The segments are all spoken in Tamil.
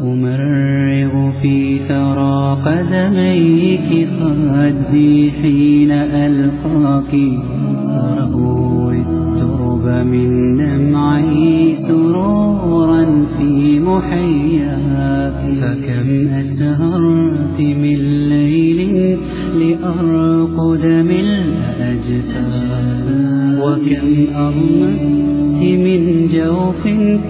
أمرغ في ثرى قدميك خدي حين ألقاك أروي الترب من دمعي سرورا في محياك فكم أسهرت من ليل لأرقد ملء أجفاك وكم أغمت من جوف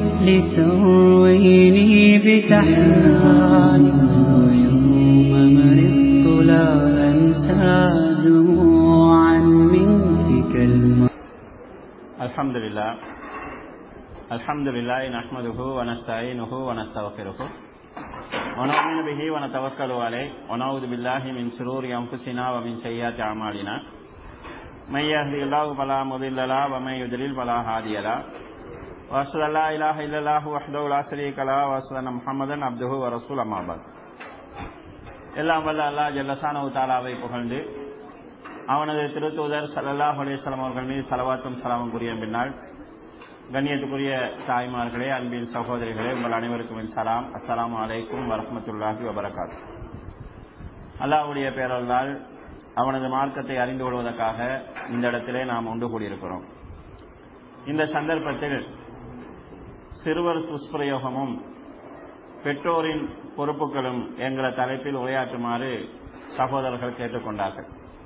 لترويني بتحنان ويوم مرضت لا أنسى دموعا منك كالماء الحمد لله الحمد لله نحمده ونستعينه ونستغفره ونؤمن به ونتوكل عليه ونعوذ بالله من شرور أنفسنا ومن سيئات أعمالنا من يهدي الله فلا مضل له ومن يضلل فلا هادي له واشهد ان لا اله الا الله وحده لا شريك له واشهد ان محمدا عبده ورسوله اما بعد எல்லாம் வல்ல அல்லாஹ் ஜல்லசானு தாலாவை புகழ்ந்து அவனது திருத்தூதர் சல்லல்லாஹ் அலிஸ்லாம் அவர்கள் மீது சலவாத்தும் சலாமும் கூறிய பின்னால் கண்ணியத்துக்குரிய தாய்மார்களே அன்பின் சகோதரிகளே உங்கள் அனைவருக்கும் என் சலாம் அஸ்ஸலாமு அலைக்கும் வரஹமத்துல்லாஹி வபரகாத் அல்லாஹ்வுடைய பேரல்லால் அவனது மார்க்கத்தை அறிந்து கொள்வதற்காக இந்த இடத்திலே நாம் ஒன்று கூடியிருக்கிறோம் இந்த சந்தர்ப்பத்தில் சிறுவர் துஷ்பிரயோகமும் பெற்றோரின் பொறுப்புகளும் என்கிற தலைப்பில் உரையாற்றுமாறு சகோதரர்கள் கேட்டுக்கொண்டார்கள்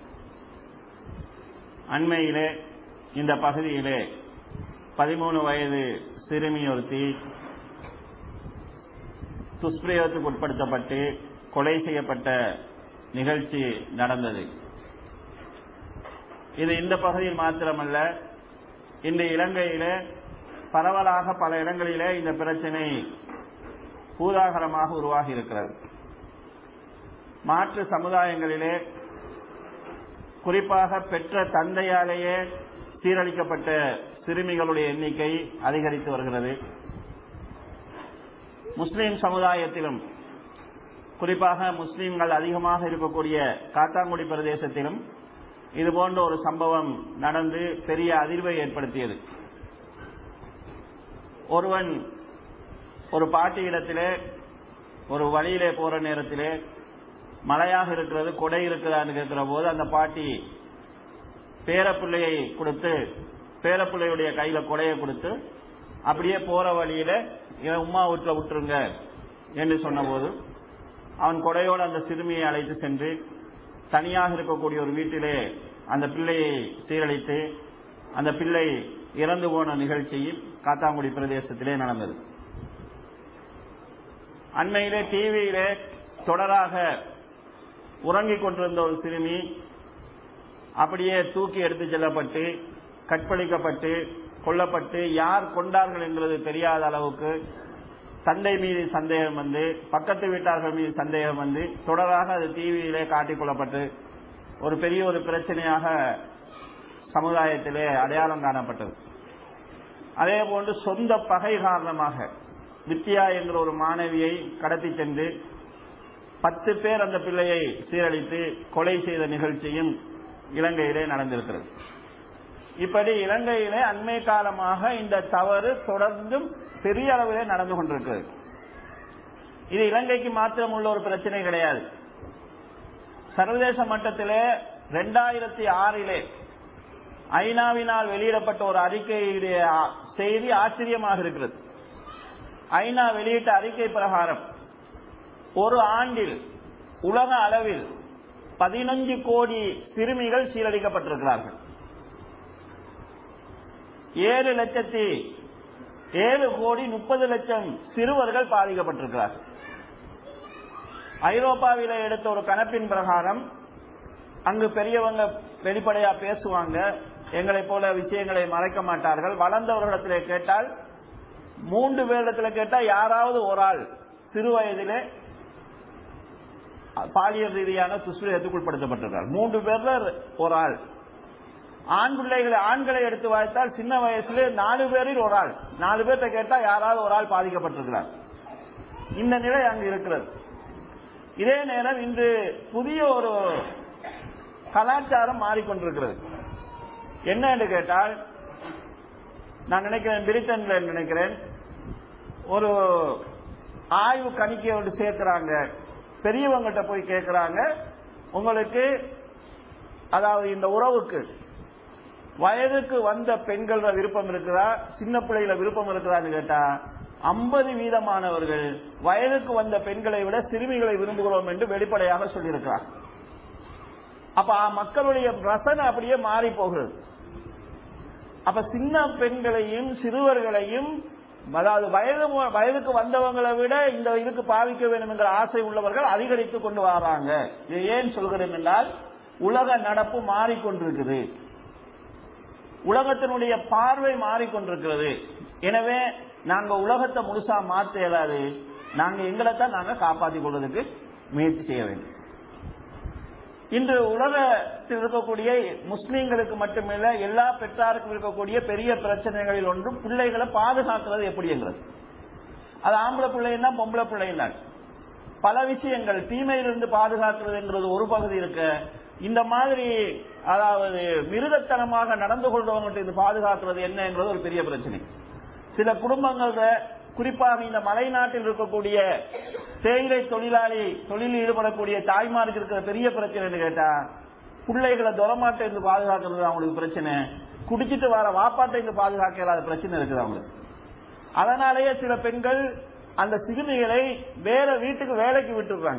அண்மையிலே இந்த பகுதியிலே பதிமூணு வயது சிறுமி ஒருத்தி துஷ்பிரயோகத்துக்கு உட்படுத்தப்பட்டு கொலை செய்யப்பட்ட நிகழ்ச்சி நடந்தது இது இந்த பகுதியில் மாத்திரமல்ல இந்த இலங்கையிலே பரவலாக பல இடங்களிலே இந்த பிரச்சனை பூதாகரமாக உருவாகி இருக்கிறது மாற்று சமுதாயங்களிலே குறிப்பாக பெற்ற தந்தையாலேயே சீரழிக்கப்பட்ட சிறுமிகளுடைய எண்ணிக்கை அதிகரித்து வருகிறது முஸ்லிம் சமுதாயத்திலும் குறிப்பாக முஸ்லிம்கள் அதிகமாக இருக்கக்கூடிய காத்தாங்குடி பிரதேசத்திலும் இது போன்ற ஒரு சம்பவம் நடந்து பெரிய அதிர்வை ஏற்படுத்தியது ஒருவன் ஒரு பாட்டியிடத்திலே ஒரு வழியிலே போற நேரத்திலே மழையாக இருக்கிறது கொடை இருக்கிறான்னு கேட்கிற போது அந்த பாட்டி பேரப்பிள்ளையை கொடுத்து பேரப்பிள்ளையுடைய கையில கொடையை கொடுத்து அப்படியே போற வழியில இவன் உமா வீட்டுல விட்டுருங்க என்று சொன்னபோது அவன் கொடையோடு அந்த சிறுமியை அழைத்து சென்று தனியாக இருக்கக்கூடிய ஒரு வீட்டிலே அந்த பிள்ளையை சீரழித்து அந்த பிள்ளை இறந்து போன நிகழ்ச்சியும் காத்தாங்குடி பிரதேசத்திலே நடந்தது அண்மையிலே டிவியிலே தொடராக உறங்கிக் கொண்டிருந்த ஒரு சிறுமி அப்படியே தூக்கி எடுத்து செல்லப்பட்டு கற்பழிக்கப்பட்டு கொல்லப்பட்டு யார் கொண்டார்கள் என்பது தெரியாத அளவுக்கு தந்தை மீது சந்தேகம் வந்து பக்கத்து வீட்டார்கள் மீது சந்தேகம் வந்து தொடராக அது டிவியிலே காட்டிக் கொள்ளப்பட்டு ஒரு பெரிய ஒரு பிரச்சனையாக சமுதாயத்திலே அடையாளம் காணப்பட்டது அதே போன்று சொந்த பகை காரணமாக வித்யா என்கிற ஒரு மாணவியை கடத்தி சென்று பத்து பேர் அந்த பிள்ளையை சீரழித்து கொலை செய்த நிகழ்ச்சியும் இலங்கையிலே நடந்திருக்கிறது இப்படி இலங்கையிலே அண்மை காலமாக இந்த தவறு தொடர்ந்தும் பெரிய அளவிலே நடந்து கொண்டிருக்கிறது இது இலங்கைக்கு மாத்திரம் உள்ள ஒரு பிரச்சனை கிடையாது சர்வதேச மட்டத்திலே ரெண்டாயிரத்தி ஆறிலே ஐநாவினால் வெளியிடப்பட்ட ஒரு அறிக்கையுடைய செய்தி ஆச்சரியமாக இருக்கிறது ஐநா வெளியிட்ட அறிக்கை பிரகாரம் ஒரு ஆண்டில் உலக அளவில் பதினஞ்சு கோடி சிறுமிகள் சீரழிக்கப்பட்டிருக்கிறார்கள் ஏழு லட்சத்தி ஏழு கோடி முப்பது லட்சம் சிறுவர்கள் பாதிக்கப்பட்டிருக்கிறார்கள் ஐரோப்பாவில எடுத்த ஒரு கணப்பின் பிரகாரம் அங்கு பெரியவங்க வெளிப்படையா பேசுவாங்க எங்களை போல விஷயங்களை மறைக்க மாட்டார்கள் வளர்ந்தவர்களிடத்திலே கேட்டால் மூன்று பேரிடத்தில் கேட்டா யாராவது ஒரு ஆள் சிறு வயதிலே பாலியல் ரீதியான துஷ்பிரயத்துக்கு உட்படுத்தப்பட்டிருக்கார் மூன்று பேர்ல ஒரு ஆள் ஆண் பிள்ளைகளை ஆண்களை எடுத்து வாய்த்தால் சின்ன வயசுல நாலு பேரில் ஒரு ஆள் நாலு பேர்த்த கேட்டா யாராவது ஒரு ஆள் பாதிக்கப்பட்டிருக்கிறார் இந்த நிலை அங்கு இருக்கிறது இதே நேரம் இன்று புதிய ஒரு கலாச்சாரம் மாறிக்கொண்டிருக்கிறது என்ன என்று கேட்டால் நான் நினைக்கிறேன் பிரிட்டன்ல நினைக்கிறேன் ஒரு ஆய்வு கணிக்கை ஒன்று சேர்க்கிறாங்க பெரியவங்ககிட்ட போய் கேட்கிறாங்க உங்களுக்கு அதாவது இந்த உறவுக்கு வயதுக்கு வந்த பெண்கள விருப்பம் இருக்குதா சின்ன பிள்ளைகள விருப்பம் இருக்குதான்னு கேட்டா ஐம்பது வீதமானவர்கள் வயதுக்கு வந்த பெண்களை விட சிறுமிகளை விரும்புகிறோம் என்று வெளிப்படையாக சொல்லியிருக்கிறார் அப்ப மக்களுடைய ரசனை அப்படியே மாறி போகிறது அப்ப சின்ன பெண்களையும் சிறுவர்களையும் அதாவது வயது வயதுக்கு வந்தவங்களை விட இந்த இதுக்கு பாவிக்க வேண்டும் என்ற ஆசை உள்ளவர்கள் அதிகரித்துக் கொண்டு வராங்க இது ஏன் சொல்கிறேன் என்றால் உலக நடப்பு மாறிக்கொண்டிருக்குது உலகத்தினுடைய பார்வை மாறிக்கொண்டிருக்கிறது எனவே நாங்க உலகத்தை முழுசா மாற்ற இயலாது நாங்க எங்களை தான் நாங்க காப்பாற்றிக் கொள்வதற்கு முயற்சி செய்ய வேண்டும் இன்று உலகத்தில் இருக்கக்கூடிய முஸ்லீம்களுக்கு மட்டுமில்ல எல்லா பெற்றாருக்கும் இருக்கக்கூடிய பெரிய பிரச்சனைகளில் ஒன்றும் பிள்ளைகளை பாதுகாக்கிறது எப்படி என்கிறது அது ஆம்பளை பிள்ளைன்னா பொம்பளை பிள்ளைன்னா பல விஷயங்கள் தீமையிலிருந்து பாதுகாக்கிறது என்கிறது ஒரு பகுதி இருக்க இந்த மாதிரி அதாவது மிருகத்தனமாக நடந்து கொள்றவங்கள்ட்ட இது பாதுகாக்கிறது என்ன என்றது ஒரு பெரிய பிரச்சனை சில குடும்பங்கள்ல குறிப்பாக இந்த மலைநாட்டில் இருக்கக்கூடிய தேயிலை தொழிலாளி தொழிலில் ஈடுபடக்கூடிய தாய்மாருக்கு இருக்கிற பெரிய பிரச்சனை கேட்டா பிள்ளைகளை தொலைமாட்டை இருந்து பாதுகாக்கிறது அவங்களுக்கு பிரச்சனை குடிச்சிட்டு வர வாப்பாட்டை இருந்து பாதுகாக்க இல்லாத பிரச்சனை இருக்குது அவங்களுக்கு அதனாலேயே சில பெண்கள் அந்த சிறுமிகளை வேற வீட்டுக்கு வேலைக்கு விட்டுடுறாங்க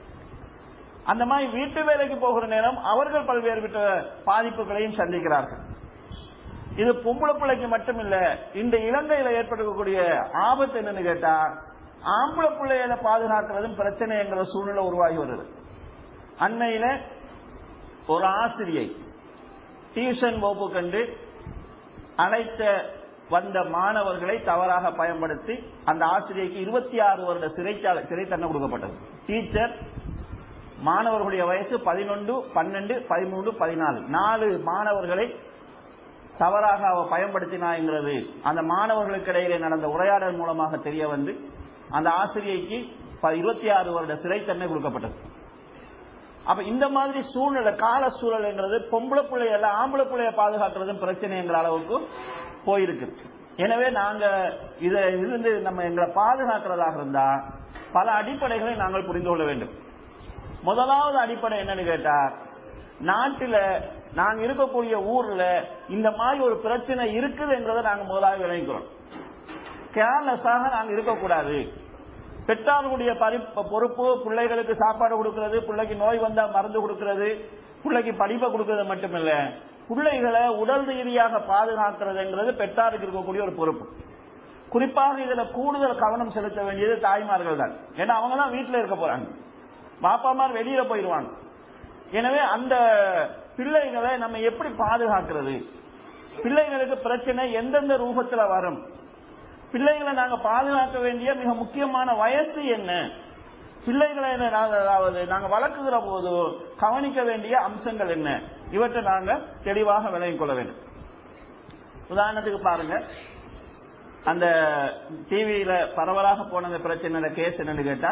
அந்த மாதிரி வீட்டு வேலைக்கு போகிற நேரம் அவர்கள் பல்வேறு விட்ட பாதிப்புகளையும் சந்திக்கிறார்கள் இது பொம்பளை பிள்ளைக்கு மட்டுமில்ல இந்த இலங்கையில ஏற்பட்டிருக்கக்கூடிய ஆபத்து என்னன்னு கேட்டா ஆம்பளை பிள்ளைகளை பாதுகாக்கிறதும் பிரச்சனை என்கிற சூழ்நிலை உருவாகி வருது அண்மையில ஒரு ஆசிரியை டியூஷன் வகுப்பு கண்டு அழைத்த வந்த மாணவர்களை தவறாக பயன்படுத்தி அந்த ஆசிரியைக்கு இருபத்தி ஆறு வருட சிறை சிறை தண்டனை கொடுக்கப்பட்டது டீச்சர் மாணவர்களுடைய வயசு பதினொன்று பன்னெண்டு பதிமூன்று பதினாலு நாலு மாணவர்களை தவறாக அவ பயன்படுத்தினாங்கிறது அந்த மாணவர்களுக்கு இடையிலே நடந்த உரையாடல் மூலமாக தெரிய வந்து அந்த ஆசிரியைக்கு இருபத்தி ஆறு வருட சிறை தண்டனை கொடுக்கப்பட்டது அப்ப இந்த மாதிரி சூழ்நிலை கால சூழல்ங்கிறது பொம்பளை பிள்ளைய ஆம்பளை பிள்ளைய பாதுகாக்கிறதும் பிரச்சனைங்கிற அளவுக்கு போயிருக்கு எனவே நாங்க இதை இருந்து நம்ம எங்களை பாதுகாக்கிறதாக இருந்தா பல அடிப்படைகளை நாங்கள் புரிந்து கொள்ள வேண்டும் முதலாவது அடிப்படை என்னன்னு கேட்டா நாட்டில நாங்க இருக்கக்கூடிய ஊர்ல இந்த மாதிரி ஒரு பிரச்சனை இருக்குது என்றதை நாங்க முதலாவது விளைவிக்கிறோம் கேர்லெஸ்ஸாக நாங்க இருக்கக்கூடாது பெற்றார்களுடைய பொறுப்பு பிள்ளைகளுக்கு சாப்பாடு கொடுக்கிறது பிள்ளைக்கு நோய் வந்தா மருந்து கொடுக்கிறது பிள்ளைக்கு படிப்பை கொடுக்கிறது மட்டுமில்ல பிள்ளைகளை உடல் ரீதியாக பாதுகாக்கிறதுங்கிறது பெற்றாருக்கு இருக்கக்கூடிய ஒரு பொறுப்பு குறிப்பாக இதுல கூடுதல் கவனம் செலுத்த வேண்டியது தாய்மார்கள் தான் ஏன்னா அவங்க தான் வீட்டில் இருக்க போறாங்க பாப்பாமார் வெளியில போயிடுவாங்க எனவே அந்த பிள்ளைகளை நம்ம எப்படி பாதுகாக்கிறது பிள்ளைகளுக்கு பிரச்சனை எந்தெந்த ரூபத்துல வரும் பிள்ளைகளை நாங்க பாதுகாக்க வேண்டிய மிக முக்கியமான வயசு என்ன பிள்ளைகளை அதாவது நாங்க வளர்க்குகிற போது கவனிக்க வேண்டிய அம்சங்கள் என்ன இவற்றை நாங்க தெளிவாக விளங்கிக் கொள்ள வேண்டும் உதாரணத்துக்கு பாருங்க அந்த டிவியில பரவலாக போன பிரச்சனை கேஸ் என்னன்னு கேட்டா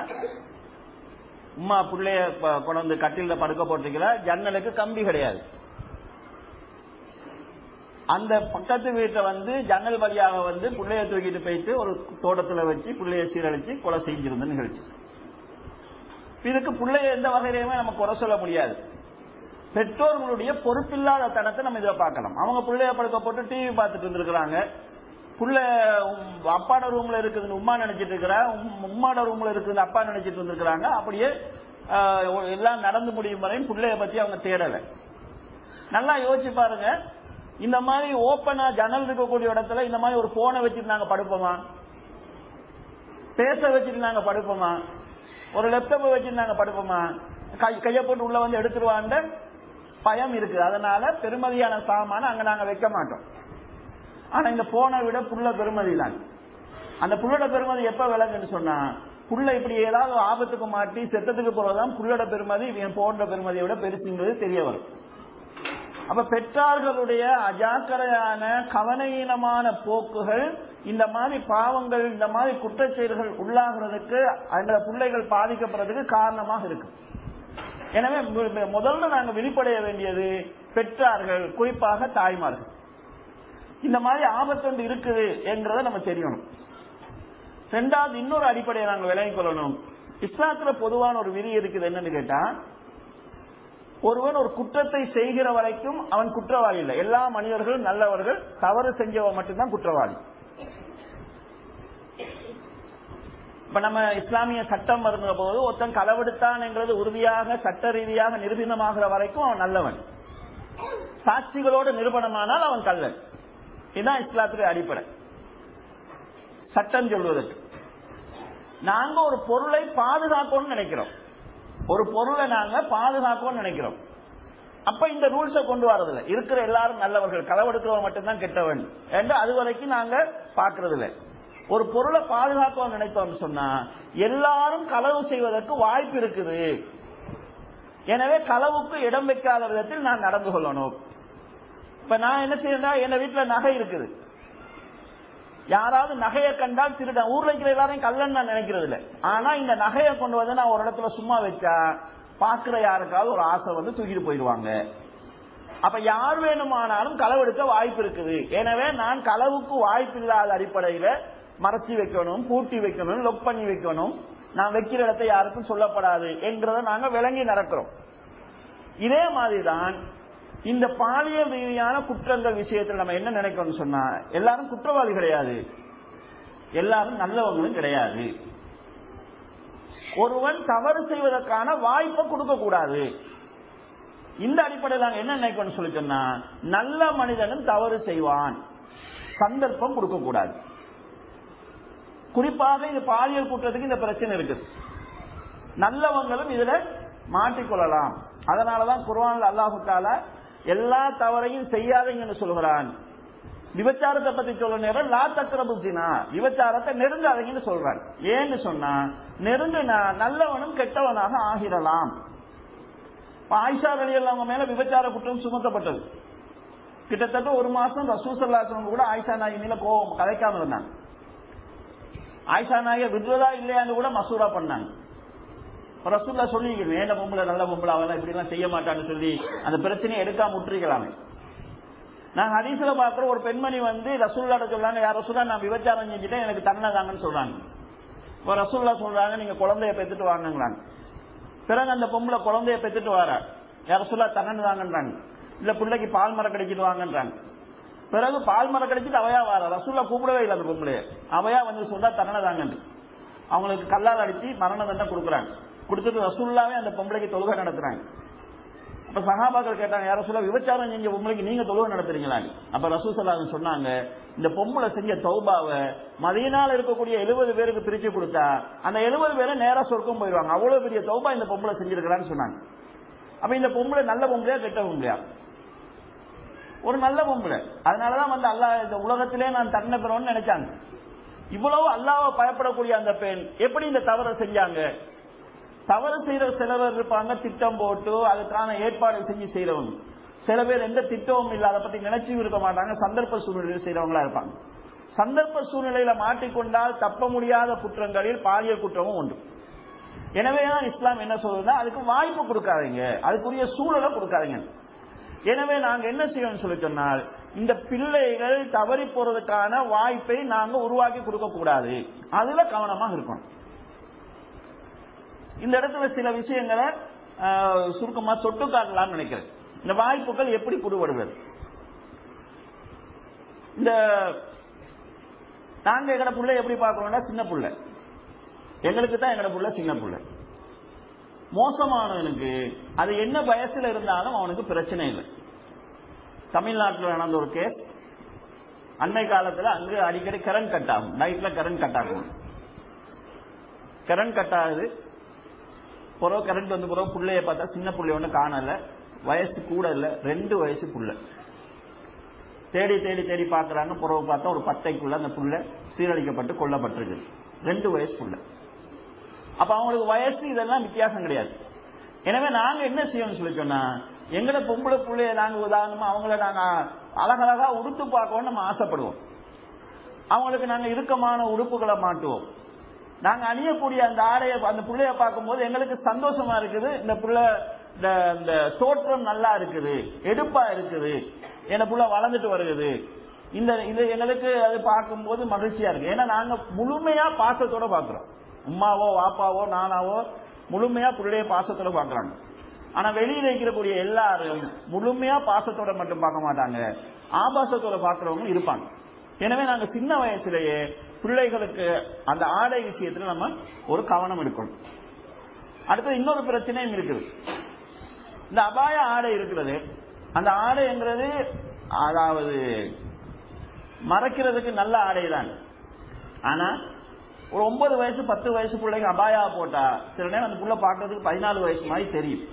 உமா பிள்ளைய கொண்டு வந்து கட்டில படுக்க போட்டிருக்கிற ஜன்னலுக்கு கம்பி கிடையாது அந்த பக்கத்து வீட்டை வந்து ஜன்னல் வழியாக வந்து பிள்ளைய தூக்கிட்டு போயிட்டு ஒரு தோட்டத்துல வச்சு பிள்ளைய சீரழிச்சு கொலை செஞ்சிருந்த நிகழ்ச்சி இதுக்கு பிள்ளைய எந்த வகையிலுமே நம்ம குறை சொல்ல முடியாது பெற்றோர்களுடைய பொறுப்பில்லாத தனத்தை நம்ம இதில் பார்க்கலாம் அவங்க பிள்ளைய படுக்க போட்டு டிவி பார்த்துட்டு இருந்திருக்கிறாங்க புள்ள அப்பாட ரூம்ல இருக்குதுன்னு உமா நினைச்சிட்டு இருக்கிறா உம்மாட ரூம்ல இருக்குது அப்பா நினைச்சிட்டு இருந்திருக்கிறாங்க அப்படியே எல்லாம் நடந்து முடியும் வரையும் பிள்ளைய பத்தி அவங்க தேடல நல்லா யோசிச்சு பாருங்க இந்த மாதிரி ஓப்பனா ஜன்னல் இருக்கக்கூடிய இடத்துல இந்த மாதிரி ஒரு போனை வச்சுட்டு நாங்க படுப்போமா பேச வச்சுட்டு நாங்க படுப்போமா ஒரு லேப்டாப் வச்சுட்டு நாங்க படுப்போமா கைய போட்டு உள்ள வந்து எடுத்துருவான்ற பயம் இருக்கு அதனால பெருமதியான சாமான அங்க நாங்க வைக்க மாட்டோம் ஆனா இந்த போனை விட புள்ள பெருமதி தான் அந்த புள்ளோட பெருமதி எப்ப விளங்குன்னு சொன்னா புள்ள இப்படி ஏதாவது ஆபத்துக்கு மாட்டி செத்தத்துக்கு போறதுதான் புள்ளோட பெருமதி இவன் போன்ற பெருமதியை விட பெருசுங்கிறது தெரிய வரும் அப்ப பெற்றார்களுடைய அஜாக்கிரையான கவனஈனமான போக்குகள் இந்த மாதிரி பாவங்கள் இந்த மாதிரி குற்றச்செயல்கள் உள்ளாகிறதுக்கு அந்த பிள்ளைகள் பாதிக்கப்படுறதுக்கு காரணமாக இருக்கு எனவே முதல்ல நாங்க வெளிப்படைய வேண்டியது பெற்றார்கள் குறிப்பாக தாய்மார்கள் இந்த மாதிரி ஆபத்து ஒன்று இருக்குது என்கிறத நம்ம தெரியணும் ரெண்டாவது இன்னொரு அடிப்படையை நாங்கள் விளங்கிக் கொள்ளணும் இஸ்லாத்துல பொதுவான ஒரு விதி இருக்குது என்னன்னு கேட்டா ஒருவன் ஒரு குற்றத்தை செய்கிற வரைக்கும் அவன் குற்றவாளி இல்லை எல்லா மனிதர்களும் நல்லவர்கள் தவறு செஞ்சவன் மட்டும்தான் குற்றவாளி இப்ப நம்ம இஸ்லாமிய சட்டம் வருகிற போது ஒருத்தன் களவெடுத்தான்ங்கிறது உறுதியாக சட்ட ரீதியாக நிரூபணமாகிற வரைக்கும் அவன் நல்லவன் சாட்சிகளோடு நிரூபணமானால் அவன் கள்ளன் இதுதான் இஸ்லாத்துடைய அடிப்படை சட்டம் சொல்வதற்கு நாங்க ஒரு பொருளை பாதுகாக்கணும்னு நினைக்கிறோம் ஒரு பொருளை நாங்க பாதுகாக்கணும்னு நினைக்கிறோம் அப்ப இந்த ரூல்ஸை கொண்டு வரதில்லை இருக்கிற எல்லாரும் நல்லவர்கள் களவெடுக்கிறவன் மட்டும்தான் கெட்டவன் என்று அது வரைக்கும் நாங்க பாக்குறது இல்லை ஒரு பொருளை பாதுகாக்க நினைத்தோம் சொன்னா எல்லாரும் களவு செய்வதற்கு வாய்ப்பு இருக்குது எனவே களவுக்கு இடம் வைக்காத விதத்தில் நான் நடந்து கொள்ளணும் இப்ப நான் என்ன செய்யறேன் என் வீட்டுல நகை இருக்குது யாராவது நகையை கண்டால் திருடன் ஊர்ல இருக்கிற எல்லாரையும் கல்லன் நான் நினைக்கிறது இல்லை ஆனா இந்த நகையை கொண்டு வந்து நான் ஒரு இடத்துல சும்மா வச்சா பாக்குற யாருக்காவது ஒரு ஆசை வந்து தூக்கிட்டு போயிடுவாங்க அப்ப யார் வேணுமானாலும் களவெடுக்க வாய்ப்பு இருக்குது எனவே நான் களவுக்கு வாய்ப்பு இல்லாத அடிப்படையில மறைச்சி வைக்கணும் பூட்டி வைக்கணும் லொக் பண்ணி வைக்கணும் நான் வைக்கிற இடத்தை யாருக்கும் சொல்லப்படாது என்கிறத நாங்க விளங்கி நடக்கிறோம் இதே மாதிரிதான் இந்த பாலியல் ரீதியான குற்றங்கள் விஷயத்தில் நம்ம என்ன நினைக்கிறோம் சொன்னா எல்லாரும் குற்றவாளி கிடையாது எல்லாரும் நல்லவங்களும் கிடையாது ஒருவன் தவறு செய்வதற்கான வாய்ப்பை கொடுக்க கூடாது இந்த அடிப்படையில் நாங்க என்ன நினைக்கிறோம் சொல்லி சொன்னா நல்ல மனிதனும் தவறு செய்வான் சந்தர்ப்பம் கொடுக்க கூடாது குறிப்பாக இது பாலியல் குற்றத்துக்கு இந்த பிரச்சனை இருக்குது நல்லவங்களும் இதுல மாட்டிக்கொள்ளலாம் அதனாலதான் குர்வான்ல அல்லாஹு தாலா எல்லா தவறையும் செய்யாதீங்கன்னு சொல்கிறான் விபச்சாரத்தை பத்தி சொல்ல நேரம் லா தக்கரபு ஜினா விபச்சாரத்தை நெருங்காதீங்கன்னு சொல்றான் ஏன்னு சொன்னா நெருங்குனா நல்லவனும் கெட்டவனாக ஆகிடலாம் ஆயிஷா அலி அவங்க மேல விபச்சார குற்றம் சுமத்தப்பட்டது கிட்டத்தட்ட ஒரு மாசம் ரசூசல்லாசனம் கூட ஆயிஷா நாயகி மேல கோவம் கதைக்காம இருந்தாங்க ஆயிஷா நாயக விடுறதா இல்லையான்னு கூட மசூரா பண்ணாங்க ரசூல்லா சொல்லிக்கிறேன் ஏண்ட பொம்பளை நல்ல பொம்பளை அவெல்லாம் இப்படி எல்லாம் செய்ய மாட்டான்னு சொல்லி அந்த பிரச்சனையை எடுக்காம விட்டுருக்கலாமே நான் ஹதீஸ்ல பாக்குற ஒரு பெண்மணி வந்து ரசூல்லாட்ட சொல்றாங்க யார் ரசூல்லா நான் விபச்சாரம் செஞ்சுட்டேன் எனக்கு தண்டனை தாங்கன்னு சொல்றாங்க இப்போ ரசூல்லா சொல்றாங்க நீங்க குழந்தைய பெத்துட்டு வாங்கங்கிறாங்க பிறகு அந்த பொம்பளை குழந்தைய பெத்துட்டு வாரா யார சொல்ல தண்டனை தாங்கன்றாங்க இல்ல பிள்ளைக்கு பால் மரம் கிடைச்சிட்டு வாங்கன்றாங்க பிறகு பால் மரம் கிடைச்சிட்டு அவையா வார ரசூல்லா கூப்பிடவே இல்லை அந்த பொம்பளைய அவையா வந்து சொல்றா தண்டனை தாங்கன்னு அவங்களுக்கு கல்லால் அடிச்சு மரண தண்டனை கொடுக்குறாங்க கொடுத்துட்டு ரசூல்லாவே அந்த பொம்பளைக்கு தொழுகை நடத்துறாங்க அப்ப சகாபாக்கள் கேட்டாங்க யார சொல்ல விபச்சாரம் செஞ்ச பொம்பளைக்கு நீங்க தொழுகை நடத்துறீங்களா அப்ப ரசூசல்லான்னு சொன்னாங்க இந்த பொம்பளை செஞ்ச தௌபாவை மதியனால இருக்கக்கூடிய எழுபது பேருக்கு பிரிச்சு கொடுத்தா அந்த எழுபது பேரை நேரா சொர்க்கம் போயிடுவாங்க அவ்வளவு பெரிய தௌபா இந்த பொம்பளை செஞ்சிருக்கிறான்னு சொன்னாங்க அப்ப இந்த பொம்பளை நல்ல பொம்பளையா கெட்ட பொம்பளையா ஒரு நல்ல பொம்பளை அதனாலதான் வந்து அல்லா இந்த உலகத்திலே நான் தன்னை பெறணும்னு நினைச்சாங்க இவ்வளவு அல்லாவை பயப்படக்கூடிய அந்த பெண் எப்படி இந்த தவறை செஞ்சாங்க தவறு செய்யற சில பேர் இருப்பாங்க திட்டம் போட்டு அதுக்கான ஏற்பாடு செஞ்சு செய்யறவங்க சில பேர் எந்த திட்டமும் இல்லை அதை பத்தி நினைச்சும் இருக்க மாட்டாங்க சந்தர்ப்ப சூழ்நிலையில் செய்யறவங்களா இருப்பாங்க சந்தர்ப்ப சூழ்நிலையில மாட்டிக்கொண்டால் தப்ப முடியாத குற்றங்களில் பாலியல் குற்றமும் உண்டு எனவே தான் இஸ்லாம் என்ன சொல்றதுன்னா அதுக்கு வாய்ப்பு கொடுக்காதீங்க அதுக்குரிய சூழலை கொடுக்காதீங்க எனவே நாங்க என்ன செய்யணும்னு சொல்லி சொன்னால் இந்த பிள்ளைகள் தவறி போறதுக்கான வாய்ப்பை நாங்க உருவாக்கி கொடுக்க கூடாது அதுல கவனமாக இருக்கணும் இந்த இடத்துல சில விஷயங்களை ஆஹ், சுருக்கமா தொட்டு காட்டலாம்னு நினைக்கிறேன் இந்த வாய்ப்புகள் எப்படி குடுபடுவது இந்த நாங்க எங்கட புள்ள எப்படி பார்க்கறோம்னா சின்ன புள்ள எங்களுக்கு தான் எங்கட புள்ள சின்ன புள்ள மோசமானவனுக்கு அது என்ன வயசுல இருந்தாலும் அவனுக்கு பிரச்சனை இல்லை தமிழ்நாட்டில் நடந்த ஒரு கேஸ் அன்னை காலத்துல அங்கு அடிக்கடி கரண்ட் கட் ஆகும் நைட்ல கரண்ட் கட் ஆகும் கரண்ட் கட் ஆகுது பிறகு கரண்ட் வந்து பிறகு புள்ளைய பார்த்தா சின்ன புள்ளை ஒண்ணு காணல வயசு கூட இல்ல ரெண்டு வயசு புள்ள தேடி தேடி தேடி பாக்குறாங்க பிறகு பார்த்தா ஒரு பத்தைக்குள்ள அந்த புள்ள சீரழிக்கப்பட்டு கொல்லப்பட்டிருக்கு ரெண்டு வயசு புள்ள அப்ப அவங்களுக்கு வயசு இதெல்லாம் வித்தியாசம் கிடையாது எனவே நாங்க என்ன செய்யணும்னு சொல்லி சொன்னா எங்கட பொம்பளை புள்ளைய நாங்க உதாரணமா அவங்கள நாங்க அழகழகா உடுத்து பார்க்கணும்னு நம்ம ஆசைப்படுவோம் அவங்களுக்கு நாங்க இறுக்கமான உடுப்புகளை மாட்டுவோம் நாங்க அணியக்கூடிய அந்த ஆடையை அந்த புள்ளைய பார்க்கும்போது எங்களுக்கு சந்தோஷமா இருக்குது இந்த புள்ள இந்த இந்த தோற்றம் நல்லா இருக்குது எடுப்பா இருக்குது என் புள்ள வளர்ந்துட்டு வருகிறது இந்த இது எங்களுக்கு அது பார்க்கும்போது மகிழ்ச்சியா இருக்கு ஏன்னா நாங்க முழுமையா பாசத்தோட பாக்குறோம் உம்மாவோ வாப்பாவோ நானாவோ முழுமையா பிள்ளைய பாசத்தோட பாக்குறாங்க ஆனா வெளியில இருக்கக்கூடிய எல்லாரும் முழுமையா பாசத்தோட மட்டும் பார்க்க மாட்டாங்க ஆபாசத்தோட பார்க்கிறவங்க இருப்பாங்க எனவே நாங்க சின்ன வயசுலயே பிள்ளைகளுக்கு அந்த ஆடை விஷயத்துல நம்ம ஒரு கவனம் எடுக்கணும் அடுத்து இன்னொரு பிரச்சனையும் இருக்குது இந்த அபாய ஆடை இருக்கிறது அந்த ஆடைங்கிறது அதாவது மறைக்கிறதுக்கு நல்ல ஆடை தான் ஆனா ஒரு ஒன்பது வயசு பத்து வயசு பிள்ளைங்க அபாயா போட்டா சில நேரம் அந்த புள்ள பார்க்கறதுக்கு பதினாலு வயசு மாதிரி தெரியும்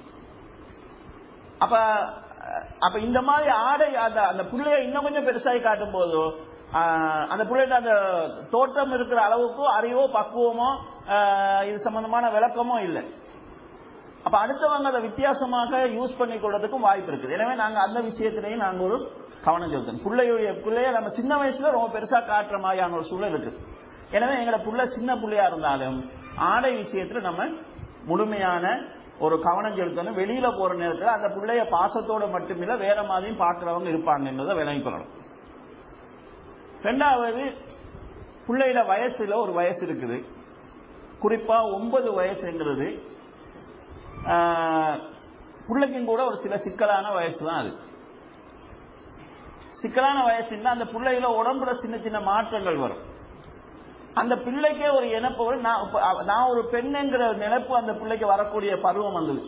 அப்ப அப்ப இந்த மாதிரி ஆடை அந்த அந்த பிள்ளைய இன்னும் கொஞ்சம் பெருசாகி காட்டும் போதோ ஆஹ், அந்த பிள்ளைகிட்ட அந்த தோற்றம் இருக்கிற அளவுக்கோ அறிவோ பக்குவமோ ஆஹ், இது சம்பந்தமான விளக்கமோ இல்லை அப்ப அடுத்தவங்க அதை வித்தியாசமாக யூஸ் பண்ணி கொள்றதுக்கும் வாய்ப்பு இருக்குது எனவே நாங்க அந்த விஷயத்திலையும் நாங்க ஒரு கவனம் செலுத்தணும் பிள்ளையுடைய பிள்ளைய நம்ம சின்ன வயசுல ரொம்ப பெருசா காட்டுற மாதிரியான ஒரு சூழல் இருக்கு எனவே எங்களை புள்ள சின்ன பிள்ளையா இருந்தாலும் ஆடை விஷயத்துல நம்ம முழுமையான ஒரு கவனம் செலுத்தணும் வெளியில போற நேரத்துல அந்த பிள்ளைய பாசத்தோட மட்டுமில்ல வேற மாதிரியும் பார்க்கிறவங்க இருப்பாங்கன்றதை விளங்கிக் கொள்ளணும் ரெண்டாவது பிள்ளையில வயசுல ஒரு வயசு இருக்குது குறிப்பா ஒன்பது வயசுங்கிறது ஆஹ், பிள்ளைக்கும் கூட ஒரு சில சிக்கலான வயசு தான் அது சிக்கலான வயசுன்னா அந்த பிள்ளையில உடம்புல சின்ன சின்ன மாற்றங்கள் வரும் அந்த பிள்ளைக்கே ஒரு இனப்பு வரும் நான் இப்ப அவ- நான் ஒரு பெண்ணுங்கிற நினைப்பு அந்த பிள்ளைக்கு வரக்கூடிய பருவம் வந்தது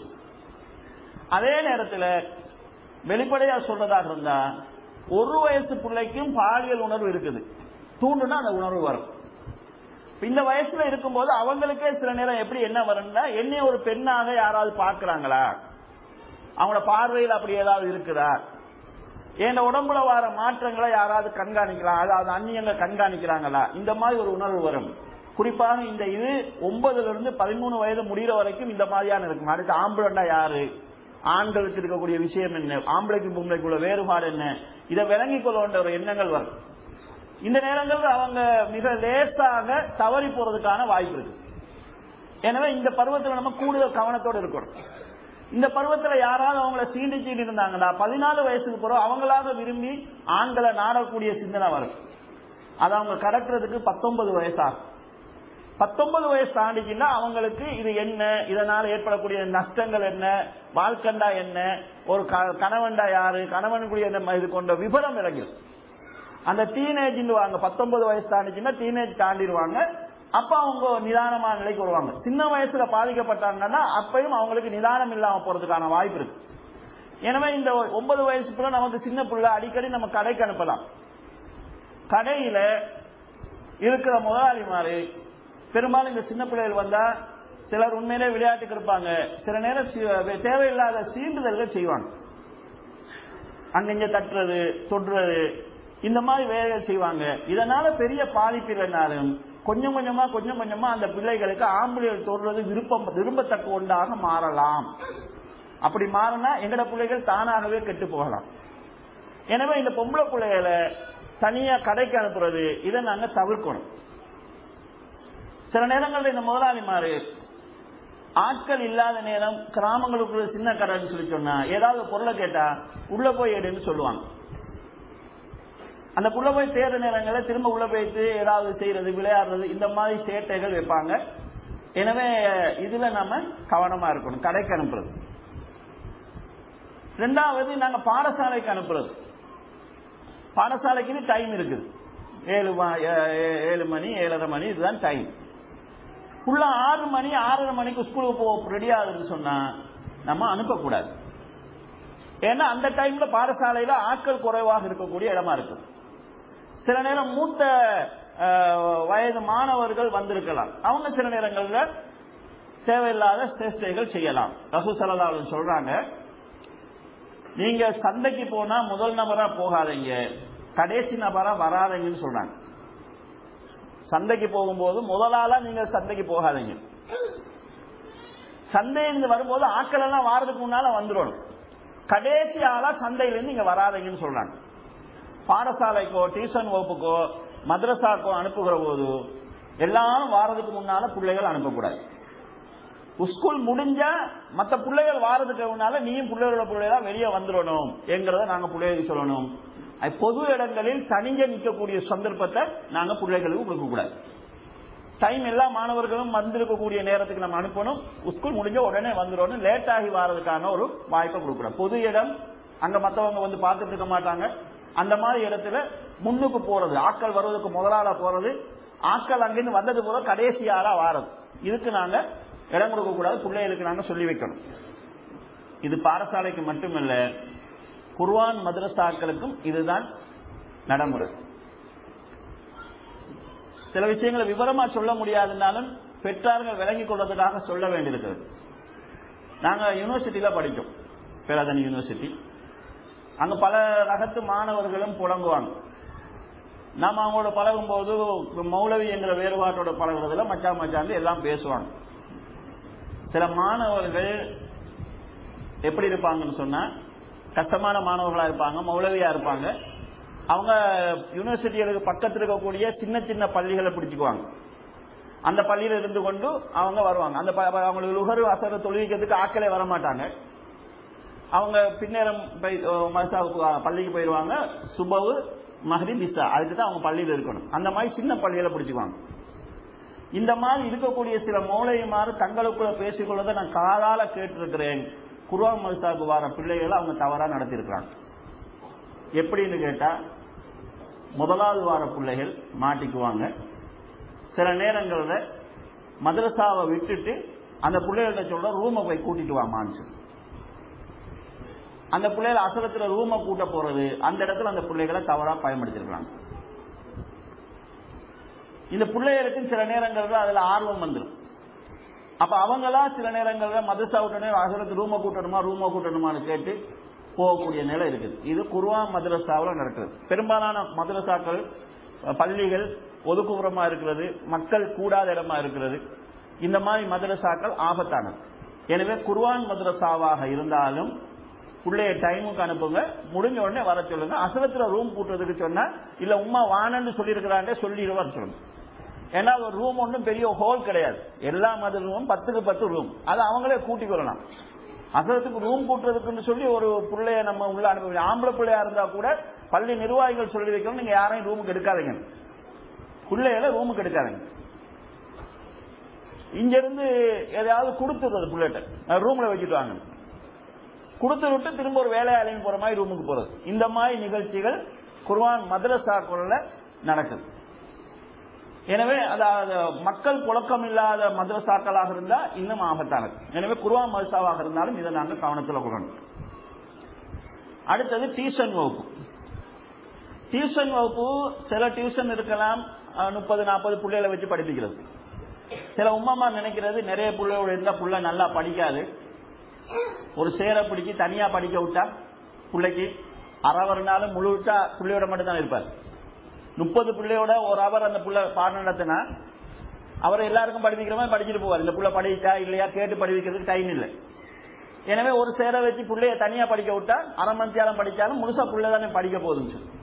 அதே நேரத்தில் வெளிப்படையா சொல்றதாக இருந்தா ஒரு வயசு பிள்ளைக்கும் பாலியல் உணர்வு இருக்குது தூண்டுனா அந்த உணர்வு வரும் இந்த வயசுல இருக்கும்போது அவங்களுக்கே சில நேரம் எப்படி என்ன வரும்னா என்னைய ஒரு பெண்ணாக யாராவது பார்க்கறாங்களா அவங்களோட பார்வையில் அப்படி ஏதாவது இருக்குதா என் உடம்புல வர மாற்றங்களை யாராவது கண்காணிக்கலாம் அதாவது அந்நியங்க கண்காணிக்கிறாங்களா இந்த மாதிரி ஒரு உணர்வு வரும் குறிப்பாக இந்த இது ஒன்பதுல இருந்து பதிமூணு வயது முடிகிற வரைக்கும் இந்த மாதிரியான இருக்கும் அடுத்து ஆம்பளண்டா யாரு ஆண்களுக்கு இருக்கக்கூடிய விஷயம் என்ன ஆம்பளைக்கும் பொம்பளைக்குள்ள வேறுபாடு என்ன இதை விளங்கிக் கொள்ள வேண்டிய ஒரு எண்ணங்கள் வரும் இந்த நேரங்கள்ல அவங்க மிக லேசாக தவறி போறதுக்கான வாய்ப்பு இருக்கு எனவே இந்த பருவத்தில் நம்ம கூடுதல் கவனத்தோடு இருக்கணும் இந்த பருவத்துல யாராவது அவங்கள சீண்டி சீண்டி இருந்தாங்கன்னா பதினாலு வயசுக்கு பிறகு அவங்களாக விரும்பி ஆண்களை நாடக்கூடிய சிந்தனை வரும் அது அவங்க கடக்கிறதுக்கு பத்தொன்பது வயசாகும் பத்தொன்பது வயசு தாண்டிச்சுன்னா அவங்களுக்கு இது என்ன இதனால ஏற்படக்கூடிய நஷ்டங்கள் என்ன வாழ்க்கண்டா என்ன ஒரு க- கணவன்டா யாரு கணவனுக்குரிய என்ன இது கொண்ட விவரம் விளங்கிடும் அந்த டீனேஜ் வாங்க பத்தொன்பது வயசு தாண்டிச்சுன்னா டீனேஜ் தாண்டிடுவாங்க அப்ப அவங்க நிதானமான நிலைக்கு வருவாங்க சின்ன வயசுல பாதிக்கப்பட்டாங்கன்னா அப்பயும் அவங்களுக்கு நிதானம் இல்லாம போறதுக்கான வாய்ப்பு இருக்கு எனவே இந்த ஒன்பது வயசுக்குள்ள நமக்கு சின்ன பிள்ளை அடிக்கடி நம்ம கடைக்கு அனுப்பலாம் கடையில இருக்கிற முதலாளிமாரு பெரும்பாலும் இந்த சின்ன பிள்ளைகள் வந்தா சிலர் உண்மையிலே விளையாட்டுக்கு இருப்பாங்க சில நேரம் சி- தேவையில்லாத சீண்டுதல்கள் செய்வாங்க அங்கங்க தட்டுறது தொடுறது இந்த மாதிரி வேலைகள் செய்வாங்க இதனால பெரிய பாதிப்பு இல்லைனாலும் கொஞ்சம் கொஞ்சமா கொஞ்சம் கொஞ்சமா அந்த பிள்ளைகளுக்கு ஆம்பளைகள் தொடுறது விருப்பம் விரும்பத்தக்க ஒன்றாக மாறலாம் அப்படி மாறினா எங்கட பிள்ளைகள் தானாகவே கெட்டு போகலாம் எனவே இந்த பொம்பளை பிள்ளைகளை தனியா கடைக்கு அனுப்புறது இதை நாங்க தவிர்க்கணும் சில நேரங்கள்ல இந்த முதலாளிமாரு ஆட்கள் இல்லாத நேரம் கிராமங்களுக்குள்ள சின்ன கடைன்னு சொல்லி சொன்னா ஏதாவது பொருளை கேட்டா உள்ள போய் எடுன்னு சொல்லுவாங்க அந்த புள்ள போய் தேர்ற நேரங்களில் திரும்ப உள்ள போயிட்டு ஏதாவது செய்யறது விளையாடுறது இந்த மாதிரி சேட்டைகள் வைப்பாங்க எனவே இதுல நம்ம கவனமா இருக்கணும் கடைக்கு அனுப்புறது ரெண்டாவது நாங்க பாடசாலைக்கு அனுப்புறது பாடசாலைக்குன்னு டைம் இருக்குது ஏழு ம- ஏ- ஏ- ஏழு மணி ஏழரை மணி இதுதான் டைம் புள்ள ஆறு மணி ஆறரை மணிக்கு ஸ்கூலுக்கு போக ரெடி ஆகுதுன்னு சொன்னா நம்ம அனுப்பக்கூடாது ஏன்னா அந்த டைம்ல பாடசாலையில ஆட்கள் குறைவாக இருக்கக்கூடிய இடமா இருக்கு சில நேரம் மூத்த அஹ், வயது மாணவர்கள் வந்திருக்கலாம் அவங்க சில நேரங்கள்ல தேவையில்லாத சேஷ்டைகள் செய்யலாம் ரசூ சல்லல்லாஹு சொல்றாங்க நீங்க சந்தைக்கு போனா முதல் நபரா போகாதீங்க கடைசி நபரா வராதீங்கன்னு சொல்றாங்க சந்தைக்கு போகும்போது முதலாளா நீங்க சந்தைக்கு போகாதீங்க சந்தையிலிருந்து வரும்போது ஆட்கள் எல்லாம் வாரதுக்கு முன்னால வந்துடணும் கடைசி ஆளா சந்தையிலிருந்து இங்க வராதீங்கன்னு சொல்றாங்க பாடசாலைக்கோ டியூஷன் வகுப்புக்கோ மദ്രസാக்கோ அனுப்புகிற போது எல்லாரும் வாரதுக்கு முன்னால பிள்ளைகள் அனுப்பக்கூடாது ஸ்கூல் முடிஞ்சா மத்த பிள்ளைகள் வாரதுக்கு முன்னால நீயும் பிள்ளைகளோட பிள்ளைகளா வெளியே வந்துடணும் என்கிறத நாங்க பிள்ளைகளுக்கு சொல்லணும் அது பொது இடங்களில் தனிஞ்ச நிற்கக்கூடிய சந்தர்ப்பத்தை நாங்க பிள்ளைகளுக்கு கொடுக்க கூடாது டைம் எல்லா மாணவர்களும் வந்திருக்கக்கூடிய நேரத்துக்கு நம்ம அனுப்பணும் ஸ்கூல் முடிஞ்ச உடனே வந்துடணும் லேட் ஆகி வர்றதுக்கான ஒரு வாய்ப்பை கொடுக்கணும் பொது இடம் அங்க மத்தவங்க வந்து பார்த்துட்டு இருக்க மாட்டாங்க அந்த மாதிரி இடத்துல முன்னுக்கு போறது ஆட்கள் வருவதற்கு முதலாளா போறது ஆட்கள் அங்கிருந்து வந்தது போல கடைசி ஆளா வாரது இதுக்கு நாங்க இடம் கொடுக்க கூடாது பிள்ளைகளுக்கு நாங்க சொல்லி வைக்கணும் இது பாடசாலைக்கு மட்டுமல்ல குர்வான் மதரசாக்களுக்கும் இதுதான் நடைமுறை சில விஷயங்களை விவரமா சொல்ல முடியாதுனாலும் பெற்றார்கள் விளங்கிக் கொள்வதற்காக சொல்ல வேண்டியிருக்கிறது நாங்க யூனிவர்சிட்டியில படித்தோம் பேராதனி யூனிவர்சிட்டி அங்க பல ரகத்து மாணவர்களும் புழங்குவாங்க நாம அவங்களோட பழகும் போது மௌலவி என்கிற வேறுபாட்டோட பழகுறதுல மச்சா மச்சாந்து எல்லாம் பேசுவாங்க சில மாணவர்கள் எப்படி இருப்பாங்கன்னு சொன்னா கஷ்டமான மாணவர்களா இருப்பாங்க மௌலவியா இருப்பாங்க அவங்க யூனிவர்சிட்டிகளுக்கு பக்கத்தில் இருக்கக்கூடிய சின்ன சின்ன பள்ளிகளை பிடிச்சுக்குவாங்க அந்த பள்ளியில இருந்து கொண்டு அவங்க வருவாங்க அந்த ப- ப- அவங்களுக்கு லுகரு அசர தொழுவிக்கிறதுக்கு ஆட்களே வர மாட்டாங்க அவங்க பின்னேரம் போய்- அஹ் மசாவுக்கு அஹ் பள்ளிக்கு போயிடுவாங்க சுபவு மஹரி மிஸ்ஸா அதுக்கு தான் அவங்க பள்ளியில் இருக்கணும் அந்த மாதிரி சின்ன பள்ளிகளை பிடிச்சுக்குவாங்க இந்த மாதிரி இருக்கக்கூடிய சில மூளையுமாறு தங்களுக்குள்ள பேசிக்கொள்வதை நான் காதால கேட்டிருக்கிறேன் குருவான் மதுசாவுக்கு வர பிள்ளைகளை அவங்க தவறா நடத்தியிருக்கிறாங்க எப்படின்னு கேட்டா முதலாவது வார பிள்ளைகள் மாட்டிக்குவாங்க சில நேரங்கள்ல மதரசாவை விட்டுட்டு அந்த பிள்ளைகள்ட்ட சொல்ற ரூமை போய் கூட்டிட்டு வாமான்னு சொல்லி அந்த பிள்ளைகள் அசலத்துல ரூமை கூட்ட போறது அந்த இடத்துல அந்த பிள்ளைகளை தவறா பயன்படுத்திருக்கிறாங்க இந்த பிள்ளைகளுக்கும் சில நேரங்கள்ல அதுல ஆர்வம் வந்துடும் அப்ப அவங்களா சில நேரங்கள்ல மதரசா விட்டனே அசலத்து ரூமை கூட்டணுமா ரூமை கூட்டணுமான்னு கேட்டு போகக்கூடிய நிலை இருக்குது இது குர்ஆன் மதரசாவில் நடக்குது பெரும்பாலான மதரசாக்கள் அஹ், பள்ளிகள் ஒதுக்குப்புறமா இருக்கிறது மக்கள் கூடாத இடமா இருக்கிறது இந்த மாதிரி மதரசாக்கள் ஆபத்தானது எனவே குர்ஆன் மதரசாவாக இருந்தாலும் பிள்ளைய டைமுக்கு அனுப்புங்க முடிஞ்ச உடனே வர சொல்லுங்க அசலத்துல ரூம் கூட்டுறதுக்கு சொன்னா இல்ல உமா வானன்னு சொல்லியிருக்கிறாங்க சொல்லிடு வர சொல்லுங்க ஏன்னா ஒரு ரூம் ஒன்றும் பெரிய ஹோல் கிடையாது எல்லா மத ரூமும் பத்துக்கு பத்து ரூம் அதை அவங்களே கூட்டிக் கொள்ளலாம் அசலத்துக்கு ரூம் கூட்டுறதுக்குன்னு சொல்லி ஒரு பிள்ளைய நம்ம உள்ள அனுப்ப ஆம்பளை பிள்ளையா இருந்தா கூட பள்ளி நிர்வாகிகள் சொல்லி வைக்கணும் நீங்க யாரையும் ரூமுக்கு எடுக்காதீங்க பிள்ளைகளை ரூமுக்கு எடுக்காதீங்க இங்க இருந்து எதையாவது கொடுத்துறது பிள்ளைகிட்ட ரூம்ல வச்சுட்டு வாங்க கொடுத்து விட்டு திரும்ப ஒரு வேலையாளையும் போற மாதிரி ரூமுக்கு போறது இந்த மாதிரி நிகழ்ச்சிகள் குர்ஆன் மதரசாக்குள்ள நடக்குது எனவே அதாவது மக்கள் புழக்கம் இல்லாத மதரசாக்களாக இருந்தா இன்னும் ஆபத்தானது எனவே குர்ஆன் மதரசாவாக இருந்தாலும் இதை நாங்கள் கவனத்தில் கொள்ளணும் அடுத்தது டியூஷன் வகுப்பு டியூஷன் வகுப்பு சில டியூஷன் இருக்கலாம் முப்பது நாற்பது பிள்ளைகளை வச்சு படிப்பிக்கிறது சில உமாமா நினைக்கிறது நிறைய பிள்ளையோட இருந்தா புள்ள நல்லா படிக்காது ஒரு சேரை பிடிச்சி தனியா படிக்க விட்டா பிள்ளைக்கு அரை ஒரு நாள் முழு விட்டா பிள்ளையோட மட்டும் தான் இருப்பார் முப்பது பிள்ளையோட ஒரு அவர் அந்த புள்ள பாடம் நடத்தினா அவர் எல்லாருக்கும் படிப்பிக்கிற மாதிரி படிச்சுட்டு போவார் இந்த புள்ள படிச்சா இல்லையா கேட்டு படிக்கிறதுக்கு டைம் இல்லை எனவே ஒரு சேரை வச்சு பிள்ளைய தனியா படிக்க விட்டா அரை மந்தியாலம் படிச்சாலும் முழுசா புள்ள தானே படிக்க போகுதுன்னு சொல்லி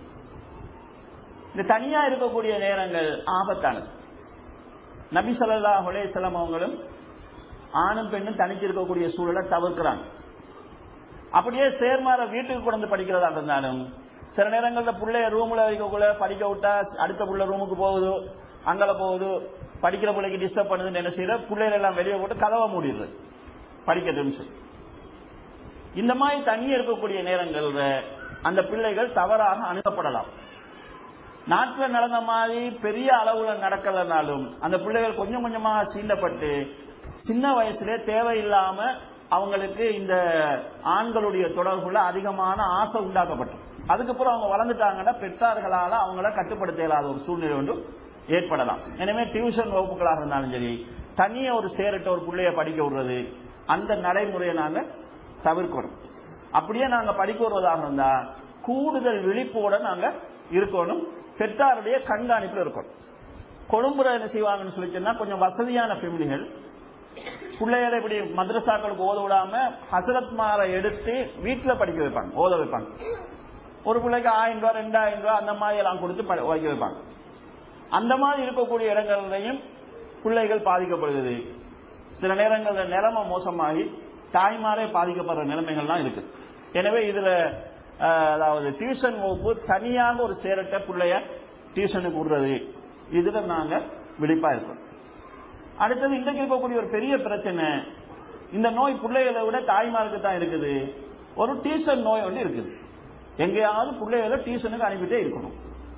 இந்த தனியா இருக்கக்கூடிய நேரங்கள் ஆபத்தானது நபி ஸல்லல்லாஹு அலைஹி வஸல்லம் அவங்களும் ஆணும் பெண்ணும் தனிச்சு இருக்கக்கூடிய சூழலை தவிர்க்கிறாங்க அப்படியே சேர்மார வீட்டுக்கு கொண்டு வந்து படிக்கிறதா இருந்தாலும் சில நேரங்கள்ல பிள்ளைய ரூம்ல வைக்கக்குள்ள படிக்க விட்டா அடுத்த புள்ள ரூமுக்கு போகுது அங்கல போகுது படிக்கிற பிள்ளைக்கு டிஸ்டர்ப் பண்ணுதுன்னு என்ன செய்யற பிள்ளைகள் எல்லாம் வெளியே போட்டு கதவை மூடிடுறது படிக்கட்டும்னு சொல்லி இந்த மாதிரி தனியே இருக்கக்கூடிய நேரங்கள்ல அந்த பிள்ளைகள் தவறாக அணுகப்படலாம் நாட்டில் நடந்த மாதிரி பெரிய அளவுல நடக்கலனாலும் அந்த பிள்ளைகள் கொஞ்சம் கொஞ்சமாக சீண்டப்பட்டு சின்ன வயசுல தேவையில்லாம அவங்களுக்கு இந்த ஆண்களுடைய தொடர்புல அதிகமான ஆசை உண்டாக்கப்பட்டது அதுக்கப்புறம் அவங்க வளர்ந்துட்டாங்கன்னா பெற்றார்களால அவங்கள கட்டுப்படுத்த இயலாத ஒரு சூழ்நிலை ஒன்று ஏற்படலாம் எனவே டியூஷன் வகுப்புகளாக இருந்தாலும் சரி தனியா ஒரு சேரட்ட ஒரு பிள்ளைய படிக்க விடுறது அந்த நடைமுறையை நாங்க தவிர்க்கணும் அப்படியே நாங்க படிக்க வருவதாக இருந்தா கூடுதல் விழிப்போட நாங்க இருக்கணும் பெற்றாருடைய கண்காணிப்புல இருக்கணும் கொழும்புல என்ன செய்வாங்கன்னு சொல்லி சொன்னா கொஞ்சம் வசதியான ஃபெமிலிகள் பிள்ளைகளை இப்படி மദ്രസാக்களுக்கு ஓத விடாம ஹசரத்மாரை எடுத்து வீட்டுல படிக்க வைப்பாங்க ஓத வைப்பாங்க ஒரு பிள்ளைக்கு ஆயிரம் ரூபாய் ரெண்டாயிரம் ரூபாய் அந்த மாதிரி எல்லாம் கொடுத்து ப- வைக்க வைப்பாங்க அந்த மாதிரி இருக்கக்கூடிய இடங்கள்லையும் பிள்ளைகள் பாதிக்கப்படுகிறது சில நேரங்களில் நிலைமை மோசமாகி தாய்மாரே பாதிக்கப்படுற நிலைமைகள்லாம் இருக்கு எனவே இதுல அஹ், அதாவது டியூஷன் வகுப்பு தனியாக ஒரு சேரட்ட பிள்ளைய டியூஷனுக்கு விடுறது இதுல நாங்க விழிப்பா இருக்கோம் அடுத்தது இன்றைக்கு இருக்கக்கூடிய ஒரு பெரிய பிரச்சனை இந்த நோய் பிள்ளைகளை விட தாய்மாருக்கு தான் இருக்குது ஒரு டியூஷன் நோய் ஒன்று இருக்குது எங்கேயாவது பிள்ளைகளை டியூஷனுக்கு அனுப்பிட்டே இருக்கணும்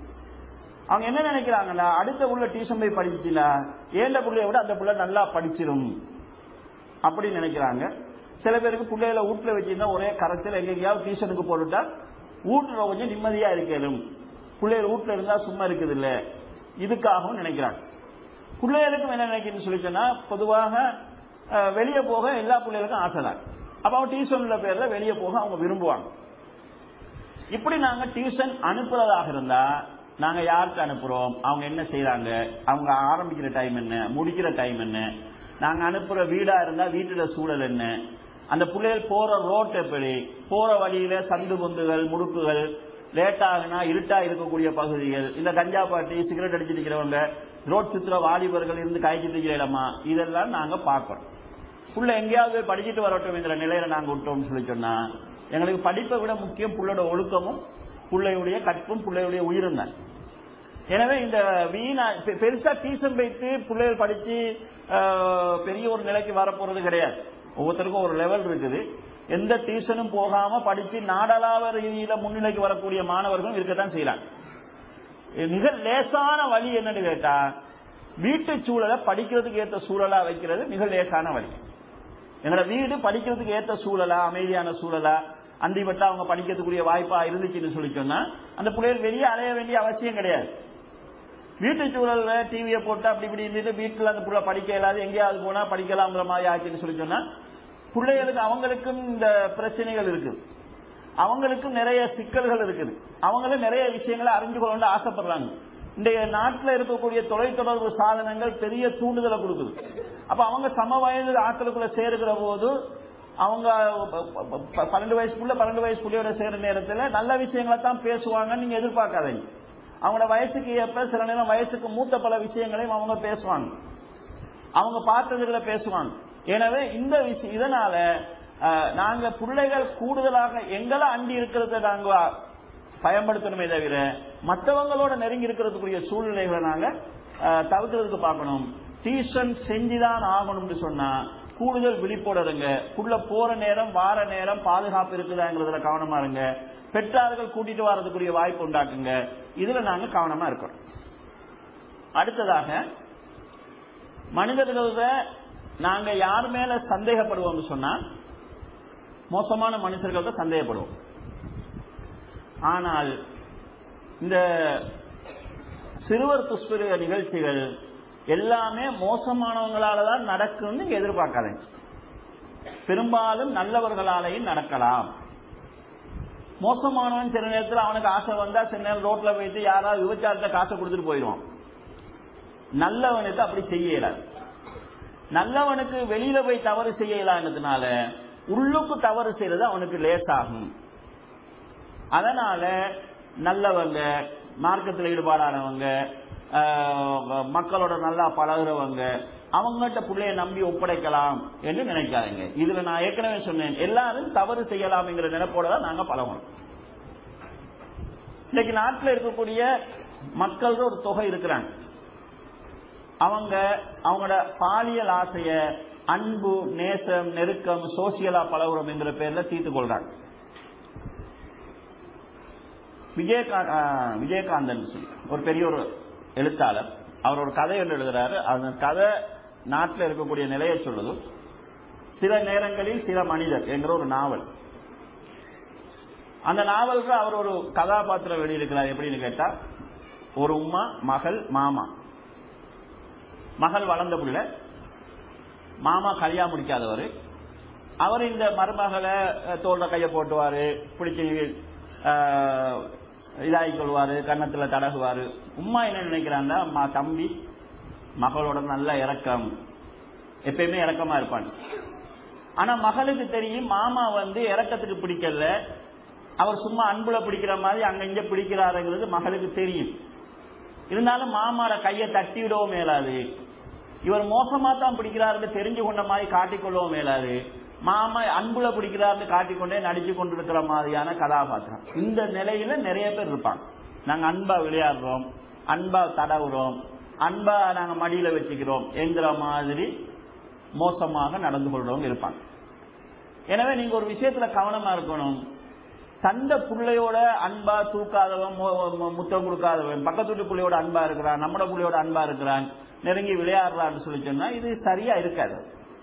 அவங்க என்ன நினைக்கிறாங்கன்னா அடுத்த உள்ள டியூஷன் போய் படிச்சுனா ஏண்ட பிள்ளைய விட அந்த பிள்ளை நல்லா படிச்சிரும் அப்படி நினைக்கிறாங்க சில பேருக்கு பிள்ளைகளை வீட்டுல வச்சிருந்தா ஒரே கரைச்சல் எங்கேயாவது டியூஷனுக்கு போட்டுட்டா வீட்டுல கொஞ்சம் நிம்மதியா இருக்கணும் பிள்ளைகள் வீட்டுல இருந்தா சும்மா இருக்குது இல்ல இதுக்காகவும் நினைக்கிறாங்க பிள்ளைகளுக்கும் என்ன நினைக்கிறேன்னு சொல்லி சொன்னா பொதுவாக அஹ், வெளியே போக எல்லா பிள்ளைகளுக்கும் ஆசை தான் அப்ப அவங்க டியூஷன்ல பேர்ல வெளியே போக அவங்க விரும்புவாங்க இப்படி நாங்க டியூஷன் அனுப்புறதாக இருந்தா நாங்க யாருக்கு அனுப்புறோம் அவங்க என்ன செய்யறாங்க அவங்க ஆரம்பிக்கிற டைம் என்ன முடிக்கிற டைம் என்ன நாங்க அனுப்புற வீடா இருந்தா வீட்டுல சூழல் என்ன அந்த பிள்ளைகள் போற ரோட் எப்படி போற வழியில சந்து பொந்துகள் முடுக்குகள் லேட் ஆகுனா இருட்டா இருக்கக்கூடிய பகுதிகள் இந்த கஞ்சா பாட்டி சிகரெட் அடிச்சிட்டு இருக்கிறவங்க ரோட் சுத்துற வாலிபர்கள் இருந்து காய்ச்சிட்டு இருக்கிற இடமா இதெல்லாம் நாங்க பார்க்கறோம் புள்ள எங்கேயாவது போய் படிச்சுட்டு வரட்டும்ங்கிற நிலையில நாங்க விட்டோம்னு சொல்லி சொன்னா எங்களுக்கு படிப்பை விட முக்கியம் புள்ளோட ஒழுக்கமும் பிள்ளையுடைய கற்பும் பிள்ளையுடைய உயிரும் தான் எனவே இந்த வீணா பெ- பெருசா டியூஷன் வைத்து பிள்ளைகள் படிச்சு ஆஹ், பெரிய ஒரு நிலைக்கு வரப்போறது கிடையாது ஒவ்வொருத்தருக்கும் ஒரு லெவல் இருக்குது எந்த டியூஷனும் போகாம படிச்சு நாடளாவ ரீதியில முன்னிலைக்கு வரக்கூடிய மாணவர்களும் இருக்கத்தான் செய்யறாங்க மிக லேசான வழி என்னன்னு கேட்டா வீட்டு சூழலை படிக்கிறதுக்கு ஏற்ற சூழலா வைக்கிறது மிக லேசான வழி எங்களோட வீடு படிக்கிறதுக்கு ஏற்ற சூழலா அமைதியான சூழலா அந்திப்பட்டா அவங்க படிக்கிறதுக்குரிய வாய்ப்பா இருந்துச்சுன்னு சொல்லி சொன்னா அந்த பிள்ளைகள் வெளியே அலைய வேண்டிய அவசியம் கிடையாது வீட்டு சூழல்ல டிவியை போட்டு அப்படி இப்படி இருந்துட்டு வீட்டுல அந்த புள்ள படிக்க இயலாது எங்கேயாவது போனா படிக்கலாம்ங்கிற மாதிரி ஆச்சுன்னு சொல்லி சொன்னா பிள்ளைகளுக்கு அவங்களுக்கும் இந்த பிரச்சனைகள் இருக்குது அவங்களுக்கும் நிறைய சிக்கல்கள் இருக்குது அவங்களும் நிறைய விஷயங்களை அறிஞ்சு கொள்ள ஆசைப்படுறாங்க இன்றைய நாட்டில் இருக்கக்கூடிய தொலைத்தொடர்பு சாதனங்கள் பெரிய தூண்டுதலை கொடுக்குது அப்ப அவங்க சம வயது ஆட்களுக்குள்ள சேருகிற போது அவங்க ப- ப- ப- பன்னெண்டு வயசுக்குள்ள பன்னெண்டு வயசு புள்ளியோட சேர நேரத்தில் நல்ல விஷயங்களை தான் பேசுவாங்கன்னு நீங்க எதிர்பார்க்காதீங்க அவங்களோட வயசுக்கு ஏற்ப சில நேரம் வயசுக்கு மூத்த பல விஷயங்களையும் அவங்க பேசுவாங்க அவங்க பார்த்ததுகளை பேசுவாங்க எனவே இந்த விஷயம் இதனால அஹ், நாங்க பிள்ளைகள் கூடுதலாக எங்களை அண்டி இருக்கிறத நாங்க பயன்படுத்தணுமே தவிர மற்றவங்களோட நெருங்கி இருக்கிறதுக்குரிய சூழ்நிலைகளை நாங்க அஹ், தவிர்க்கிறதுக்கு பார்க்கணும் டியூஷன் செஞ்சுதான் ஆகணும்னு சொன்னா கூடுதல் விழிப்போட இருங்க புள்ள போற நேரம் வார நேரம் பாதுகாப்பு இருக்குதாங்கிறதுல கவனமா இருங்க பெற்றார்கள் கூட்டிட்டு வர்றதுக்குரிய வாய்ப்பு உண்டாக்குங்க இதுல நாங்க கவனமா இருக்கோம் அடுத்ததாக மனிதர்கள நாங்க யார் மேல சந்தேகப்படுவோம்னு சொன்னா மோசமான மனுஷர்கள்ட்ட சந்தேகப்படுவோம் ஆனால் இந்த சிறுவர் புஷ்ப நிகழ்ச்சிகள் எல்லாமே மோசமானவங்களால தான் நடக்கும்னு நீங்க எதிர்பார்க்காதீங்க பெரும்பாலும் நல்லவர்களாலேயும் நடக்கலாம் மோசமானவன் சில நேரத்தில் அவனுக்கு ஆசை வந்தா சில நேரம் ரோட்ல போயிட்டு யாராவது விபச்சாரத்தை காசை கொடுத்துட்டு போயிடுவான் நல்லவனுக்கு அப்படி செய்ய இயலாது நல்லவனுக்கு வெளியில போய் தவறு செய்ய இயலாததுனால உள்ளுக்கு தவறு செய்யறது அவனுக்கு லேசாகும் அதனால நல்லவங்க மார்க்கத்தில் ஈடுபாடானவங்க ஆஹ், மக்களோட நல்லா பழகுறவங்க அவங்ககிட்ட பிள்ளைய நம்பி ஒப்படைக்கலாம் என்று நினைக்காதீங்க இதுல நான் ஏற்கனவே சொன்னேன் எல்லாரும் தவறு செய்யலாம்ங்கிற நினைப்போட தான் நாங்க பழகணும் இன்னைக்கு நாட்டில் இருக்கக்கூடிய மக்கள் ஒரு தொகை இருக்கிறாங்க அவங்க அவங்களோட பாலியல் ஆசைய அன்பு நேசம் நெருக்கம் சோசியலா பழகுறோம் என்கிற பேர்ல தீர்த்து கொள்றாங்க விஜயகா ஆஹ் விஜயகாந்தன் சொல்லி ஒரு பெரிய ஒரு எழுத்தாளர் அவர் ஒரு கதை ஒன்று எழுதுறாரு அந்த கதை நாட்டில் இருக்கக்கூடிய நிலையை சொல்லுது சில நேரங்களில் சில மனிதர் என்கிற ஒரு நாவல் அந்த நாவலுக்கு அவர் ஒரு கதாபாத்திரம் வெளியிருக்கிறார் எப்படின்னு கேட்டா ஒரு உம்மா மகள் மாமா மகள் வளர்ந்த பிள்ளை மாமா கல்யாணம் முடிக்காதவர் அவர் இந்த மருமகளை அஹ், தோல்ல கையை போட்டுவாரு பிடிச்சி அஹ், இதாகி கொள்வாரு கன்னத்துல தடகுவாரு உம்மா என்ன நினைக்கிறாங்க அம்மா தம்பி மகளோட நல்ல இறக்கம் எப்பயுமே இறக்கமா இருப்பாங்க ஆனா மகளுக்கு தெரியும் மாமா வந்து இறக்கத்துக்கு பிடிக்கல அவர் சும்மா அன்புல பிடிக்கிற மாதிரி அங்க இங்க பிடிக்கிறாருங்கிறது மகளுக்கு தெரியும் இருந்தாலும் மாமாட கையை தட்டி விடவும் மேலாது இவர் மோசமா தான் பிடிக்கிறாருன்னு தெரிஞ்சு கொண்ட மாதிரி காட்டிக்கொள்ளவும் மேலாது மாமா அன்புல பிடிக்கிறார்னு காட்டிக்கொண்டே நடிச்சு கொண்டிருக்கிற மாதிரியான கதாபாத்திரம் இந்த நிலையில நிறைய பேர் இருப்பாங்க நாங்க அன்பா விளையாடுறோம் அன்பா தடவுறோம் அன்பா நாங்க மடியில வச்சுக்கிறோம் என்கிற மாதிரி மோசமாக நடந்து கொள்றவங்க இருப்பாங்க எனவே நீங்க ஒரு விஷயத்துல கவனமா இருக்கணும் தந்த பிள்ளையோட அன்பா தூக்காதவன் மு- மு- முத்தம் கொடுக்காதவன் பக்கத்து வீட்டு பிள்ளையோட அன்பா இருக்கிறான் நம்மட பிள்ளையோட அன்பா இருக்கிறான் நெருங்கி விளையாடுறான்னு சொல்லி சொன்னா இது சரியா இருக்காது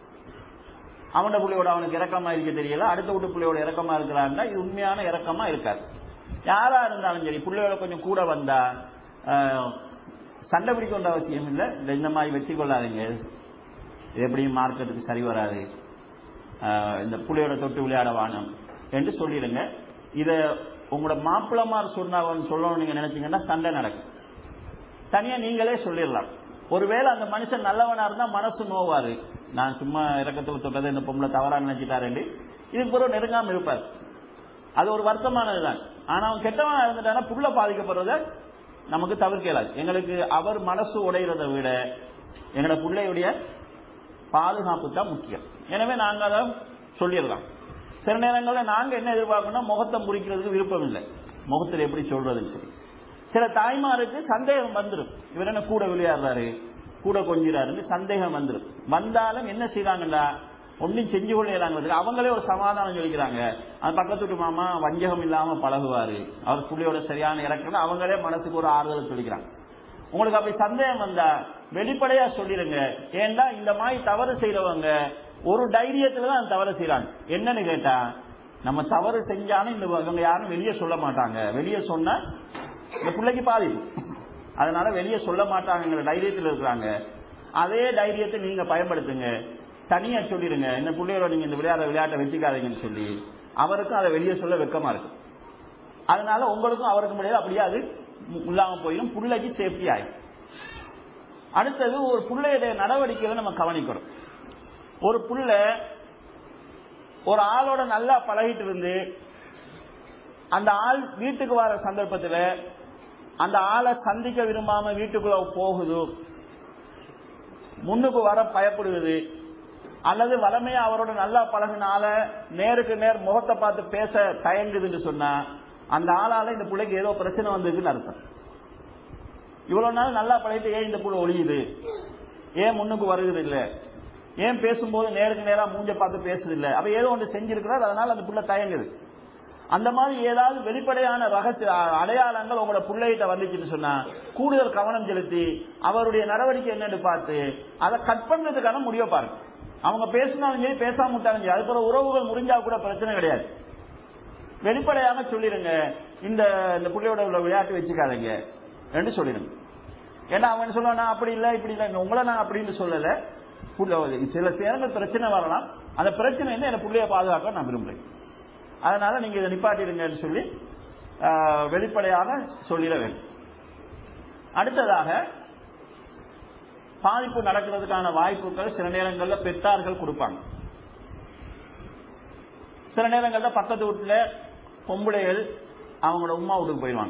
அவனோட பிள்ளையோட அவனுக்கு இறக்கமா இருக்க தெரியல அடுத்த வீட்டு பிள்ளையோட இறக்கமா இருக்கிறான்னா இது உண்மையான இறக்கமா இருக்காது யாரா இருந்தாலும் சரி பிள்ளையோட கொஞ்சம் கூட வந்தா ஆஹ், சண்டை பிடிக்க வேண்டிய அவசியம் இல்லை இல்லை இந்த மாதிரி வெற்றி கொள்ளாதீங்க இது எப்படியும் மார்க்கெட்டுக்கு சரி வராது ஆஹ், இந்த புள்ளையோட தொட்டு விளையாட வானம் என்று சொல்லிடுங்க இத உங்களோட மாப்பிள்ளமார் சொன்னவன் சொல்லணும்னு நீங்க நினைச்சீங்கன்னா சண்டை நடக்கும் தனியா நீங்களே சொல்லிடலாம் ஒருவேளை அந்த மனுஷன் நல்லவனா இருந்தா மனசு நோவாரு நான் சும்மா இறக்கத்துல தொட்டதை இந்த பொம்பளை தவறா நினைச்சிட்டாரு இதுக்கு பிறகு நெருங்காம இருப்பார் அது ஒரு வருத்தமானதுதான் ஆனா அவன் கெட்டவனா இருந்துட்டானா புள்ள பாதிக்கப்படுறத நமக்கு தவிர்க்க இயலாது எங்களுக்கு அவர் மனசு உடைகிறத விட எங்களோட பிள்ளையுடைய பாதுகாப்பு தான் முக்கியம் எனவே நாங்க அதை சொல்லிடலாம் சில நேரங்களில் நாங்க என்ன எதிர்பார்க்கணும் முகத்தை முறிக்கிறதுக்கு விருப்பம் இல்லை முகத்தில் எப்படி சொல்றதுன்னு சொல்லி சில தாய்மாருக்கு சந்தேகம் வந்துடும் இவர் என்ன கூட விளையாடுறாரு கூட கொஞ்சிறாருன்னு சந்தேகம் வந்துடும் வந்தாலும் என்ன செய்யறாங்கடா ஒன்னும் செஞ்சு கொள்ளையிறாங்க அவங்களே ஒரு சமாதானம் சொல்லிக்கிறாங்க அந்த பக்கத்து வீட்டு மாமா வஞ்சகம் இல்லாம பழகுவாரு அவர் புள்ளியோட சரியான இறக்கம் அவங்களே மனசுக்கு ஒரு ஆறுதல் சொல்லிக்கிறாங்க உங்களுக்கு அப்படி சந்தேகம் வந்தா வெளிப்படையா சொல்லிடுங்க ஏன்னா இந்த மாதிரி தவறு செய்யறவங்க ஒரு தைரியத்துல தான் தவறு செய்யறாங்க என்னன்னு கேட்டா நம்ம தவறு செஞ்சாலும் இந்த இவங்க யாரும் வெளியே சொல்ல மாட்டாங்க வெளியே சொன்னா இந்த பிள்ளைக்கு பாதிப்பு அதனால வெளியே சொல்ல மாட்டாங்கிற தைரியத்தில் இருக்கிறாங்க அதே தைரியத்தை நீங்க பயன்படுத்துங்க தனியா சொல்லிடுங்க இந்த பிள்ளையோட நீங்க இந்த விளையாட விளையாட்டை வச்சுக்காதீங்கன்னு சொல்லி அவருக்கும் அதை வெளியே சொல்ல வெக்கமா இருக்கு அதனால உங்களுக்கும் அவருக்கும் முடியாது அப்படியே அது இல்லாம போயிடும் பிள்ளைக்கு சேஃப்டி ஆயிடும் அடுத்தது ஒரு பிள்ளையுடைய நடவடிக்கைகளை நம்ம கவனிக்கணும் ஒரு புள்ள ஒரு ஆளோட நல்லா பழகிட்டு இருந்து அந்த ஆள் வீட்டுக்கு வர சந்தர்ப்பத்தில் அந்த ஆளை சந்திக்க விரும்பாம வீட்டுக்குள்ள போகுது முன்னுக்கு வர பயப்படுவது அல்லது வளமையா அவரோட நல்லா பழகினால நேருக்கு நேர் முகத்தை பார்த்து பேச தயங்குதுன்னு சொன்னா அந்த ஆளால இந்த பிள்ளைக்கு ஏதோ பிரச்சனை வந்ததுன்னு அர்த்தம் இவ்வளவு நாள் நல்லா பழகிட்டு ஏன் இந்த புள்ள ஒழியுது ஏன் முன்னுக்கு வருகிறது இல்ல ஏன் பேசும்போது நேருக்கு நேரா மூஞ்ச பார்த்து பேசுது இல்ல அப்ப ஏதோ ஒன்று செஞ்சிருக்கிறார் அதனால அந்த புள்ள தயங்குது அந்த மாதிரி ஏதாவது வெளிப்படையான ரகசிய அடையாளங்கள் உங்களோட பிள்ளைகிட்ட வந்துச்சுன்னு சொன்னா கூடுதல் கவனம் செலுத்தி அவருடைய நடவடிக்கை என்னன்னு பார்த்து அதை கட் பண்றதுக்கான முடிவை பாருங்க அவங்க பேசினாலும் சரி பேசாம விட்டாலும் சரி அது போல உறவுகள் முறிஞ்சா கூட பிரச்சனை கிடையாது வெளிப்படையாக சொல்லிடுங்க இந்த இந்த பிள்ளையோட உள்ள விளையாட்டு வச்சுக்காதீங்க என்று சொல்லிடுங்க ஏன்னா அவன் சொல்லுவான் நான் அப்படி இல்லை இப்படி இல்லை உங்களை நான் அப்படின்னு சொல்லல புள்ள- சில நேரங்கள் பிரச்சனை வரலாம் அந்த பிரச்சனை என்ன என் பிள்ளைய பாதுகாக்க நான் விரும்புறேன் அதனால நீங்க இதை நிப்பாட்டிடுங்கன்னு சொல்லி ஆஹ், வெளிப்படையாக சொல்லிட வேண்டும் அடுத்ததாக பாதிப்பு நடக்கிறதுக்கான வாய்ப்புகள் சில நேரங்களில் பெற்றார்கள் கொடுப்பாங்க சில நேரங்களில் பக்கத்து வீட்டுல பொம்பளைகள் அவங்களோட உமா வீட்டுக்கு போயிடுவாங்க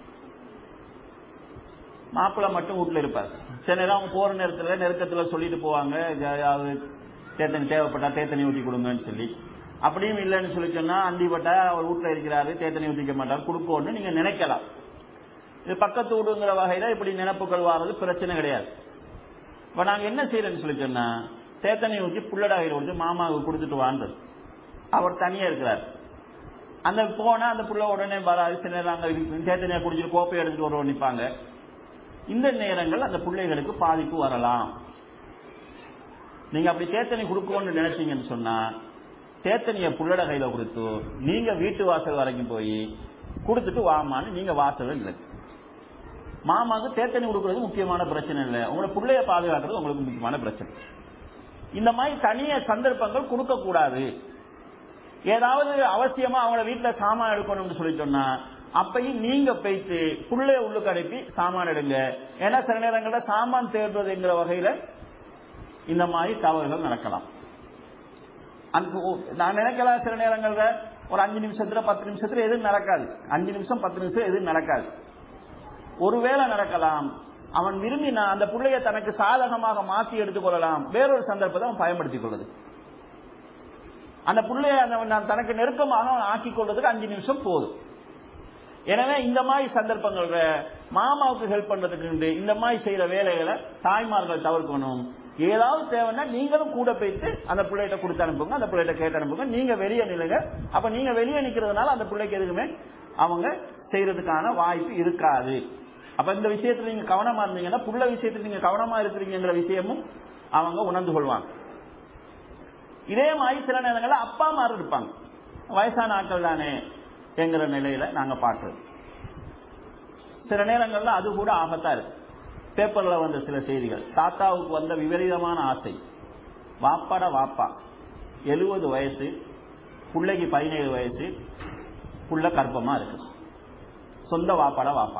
மாப்பிள்ளை மட்டும் வீட்டுல இருப்பார் சில நேரம் அவங்க போற நேரத்துல நெருக்கத்துல சொல்லிட்டு போவாங்க ஏதாவது தேத்தனி தேவைப்பட்டா தேத்தனி ஊற்றி கொடுங்கன்னு சொல்லி அப்படியும் இல்லைன்னு சொல்லி சொன்னா அண்டிப்பட்டா அவர் வீட்டுல இருக்கிறாரு தேத்தனி ஊற்றிக்க மாட்டார் கொடுக்கணும்னு நீங்க நினைக்கலாம் இது பக்கத்து வீடுங்கிற வகையில இப்படி நினைப்புகள் வர்றது பிரச்சனை கிடையாது இப்ப நாங்க என்ன செய்யறோம்னு சொல்லி சொன்னா தேத்தனி ஊற்றி புள்ளடாகிற கொடுத்து மாமாவுக்கு கொடுத்துட்டு வாண்டது அவர் தனியா இருக்கிறார் அந்த போனா அந்த புள்ள உடனே வராது சில நேரம் அங்க தேத்தனியா குடிச்சிட்டு கோப்பை எடுத்துட்டு வருவோம் நிப்பாங்க இந்த நேரங்கள் அந்த பிள்ளைகளுக்கு பாதிப்பு வரலாம் நீங்க அப்படி தேத்தனி கொடுக்கணும்னு நினைச்சீங்கன்னு சொன்னா தேத்தனிய புள்ளட கையில கொடுத்து நீங்க வீட்டு வாசல் வரைக்கும் போய் கொடுத்துட்டு வாமான்னு நீங்க வாசல் இல்லை மாமாவுக்கு தேத்தனி கொடுக்கறது முக்கியமான பிரச்சனை இல்லை உங்களோட பிள்ளைய பாதுகாக்கிறது உங்களுக்கு முக்கியமான பிரச்சனை இந்த மாதிரி தனிய சந்தர்ப்பங்கள் கொடுக்க கூடாது ஏதாவது அவசியமா அவங்கள வீட்டுல சாமான் எடுக்கணும்னு சொல்லி சொன்னா அப்பையும் நீங்க போயிட்டு புள்ளைய உள்ளுக்கு அனுப்பி சாமான் எடுங்க ஏன்னா சில நேரங்கள்ல சாமான் தேடுறதுங்கிற வகையில இந்த மாதிரி தவறுகள் நடக்கலாம் அந்த- ஓ, நான் நினைக்கலாம் சில நேரங்கள்ல ஒரு அஞ்சு நிமிஷத்துல பத்து நிமிஷத்துல எதுவும் நடக்காது அஞ்சு நிமிஷம் பத்து நிமிஷம் எதுவும் நடக்காது ஒருவேளை நடக்கலாம் அவன் விரும்பினா அந்த பிள்ளைய தனக்கு சாதகமாக மாற்றி எடுத்துக்கொள்ளலாம் வேறொரு சந்தர்ப்பத்தை அவன் பயன்படுத்திக் கொள்வது அந்த பிள்ளைய அந்த தனக்கு நெருக்கமாக அவன் ஆக்கிக் கொள்றதுக்கு அஞ்சு நிமிஷம் போதும் எனவே இந்த மாதிரி சந்தர்ப்பங்கள்ல மாமாவுக்கு ஹெல்ப் பண்றதுக்கு இந்த மாதிரி செய்யற வேலைகளை தாய்மார்கள் தவிர்க்கணும் ஏதாவது தேவைன்னா நீங்களும் கூட போயிட்டு அந்த பிள்ளைகிட்ட கொடுத்து அனுப்புங்க அந்த பிள்ளைகிட்ட கேட்டு அனுப்புங்க நீங்க வெளியே நில்லுங்க அப்ப நீங்க வெளியே நிக்கிறதுனால அந்த பிள்ளைக்கு எதுக்குமே அவங்க செய்யறதுக்கான வாய்ப்பு இருக்காது அப்ப இந்த விஷயத்துல நீங்க கவனமா இருந்தீங்கன்னா புள்ள விஷயத்துல நீங்க கவனமா இருக்கிறீங்கிற விஷயமும் அவங்க உணர்ந்து கொள்வாங்க இதே மாதிரி சில நேரங்களில் அப்பா அம்மா இருப்பாங்க வயசான ஆட்கள் தானே என்கிற நிலையில நாங்க பார்க்கிறோம் சில நேரங்கள்ல அது கூட ஆபத்தா இருக்கு பேப்பர்ல வந்த சில செய்திகள் தாத்தாவுக்கு வந்த விபரீதமான ஆசை வாப்பாட வாப்பா எழுபது வயசு பிள்ளைக்கு பதினேழு வயசு புள்ள கர்ப்பமா இருக்கு சொந்த வாப்பாட வாப்பா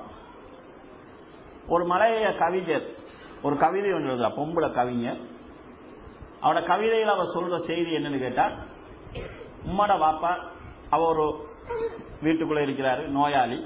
ஒரு மலைய கவிஞர் ஒரு கவிதை ஒன்று எழுதுறா பொம்பளை கவிஞர் அவட கவிதையில் அவ சொல்ற செய்தி என்னன்னு கேட்டா உம்மட வாப்பா அவ ஒரு வீட்டுக்குள்ள இருக்கிறாரு நோயாளி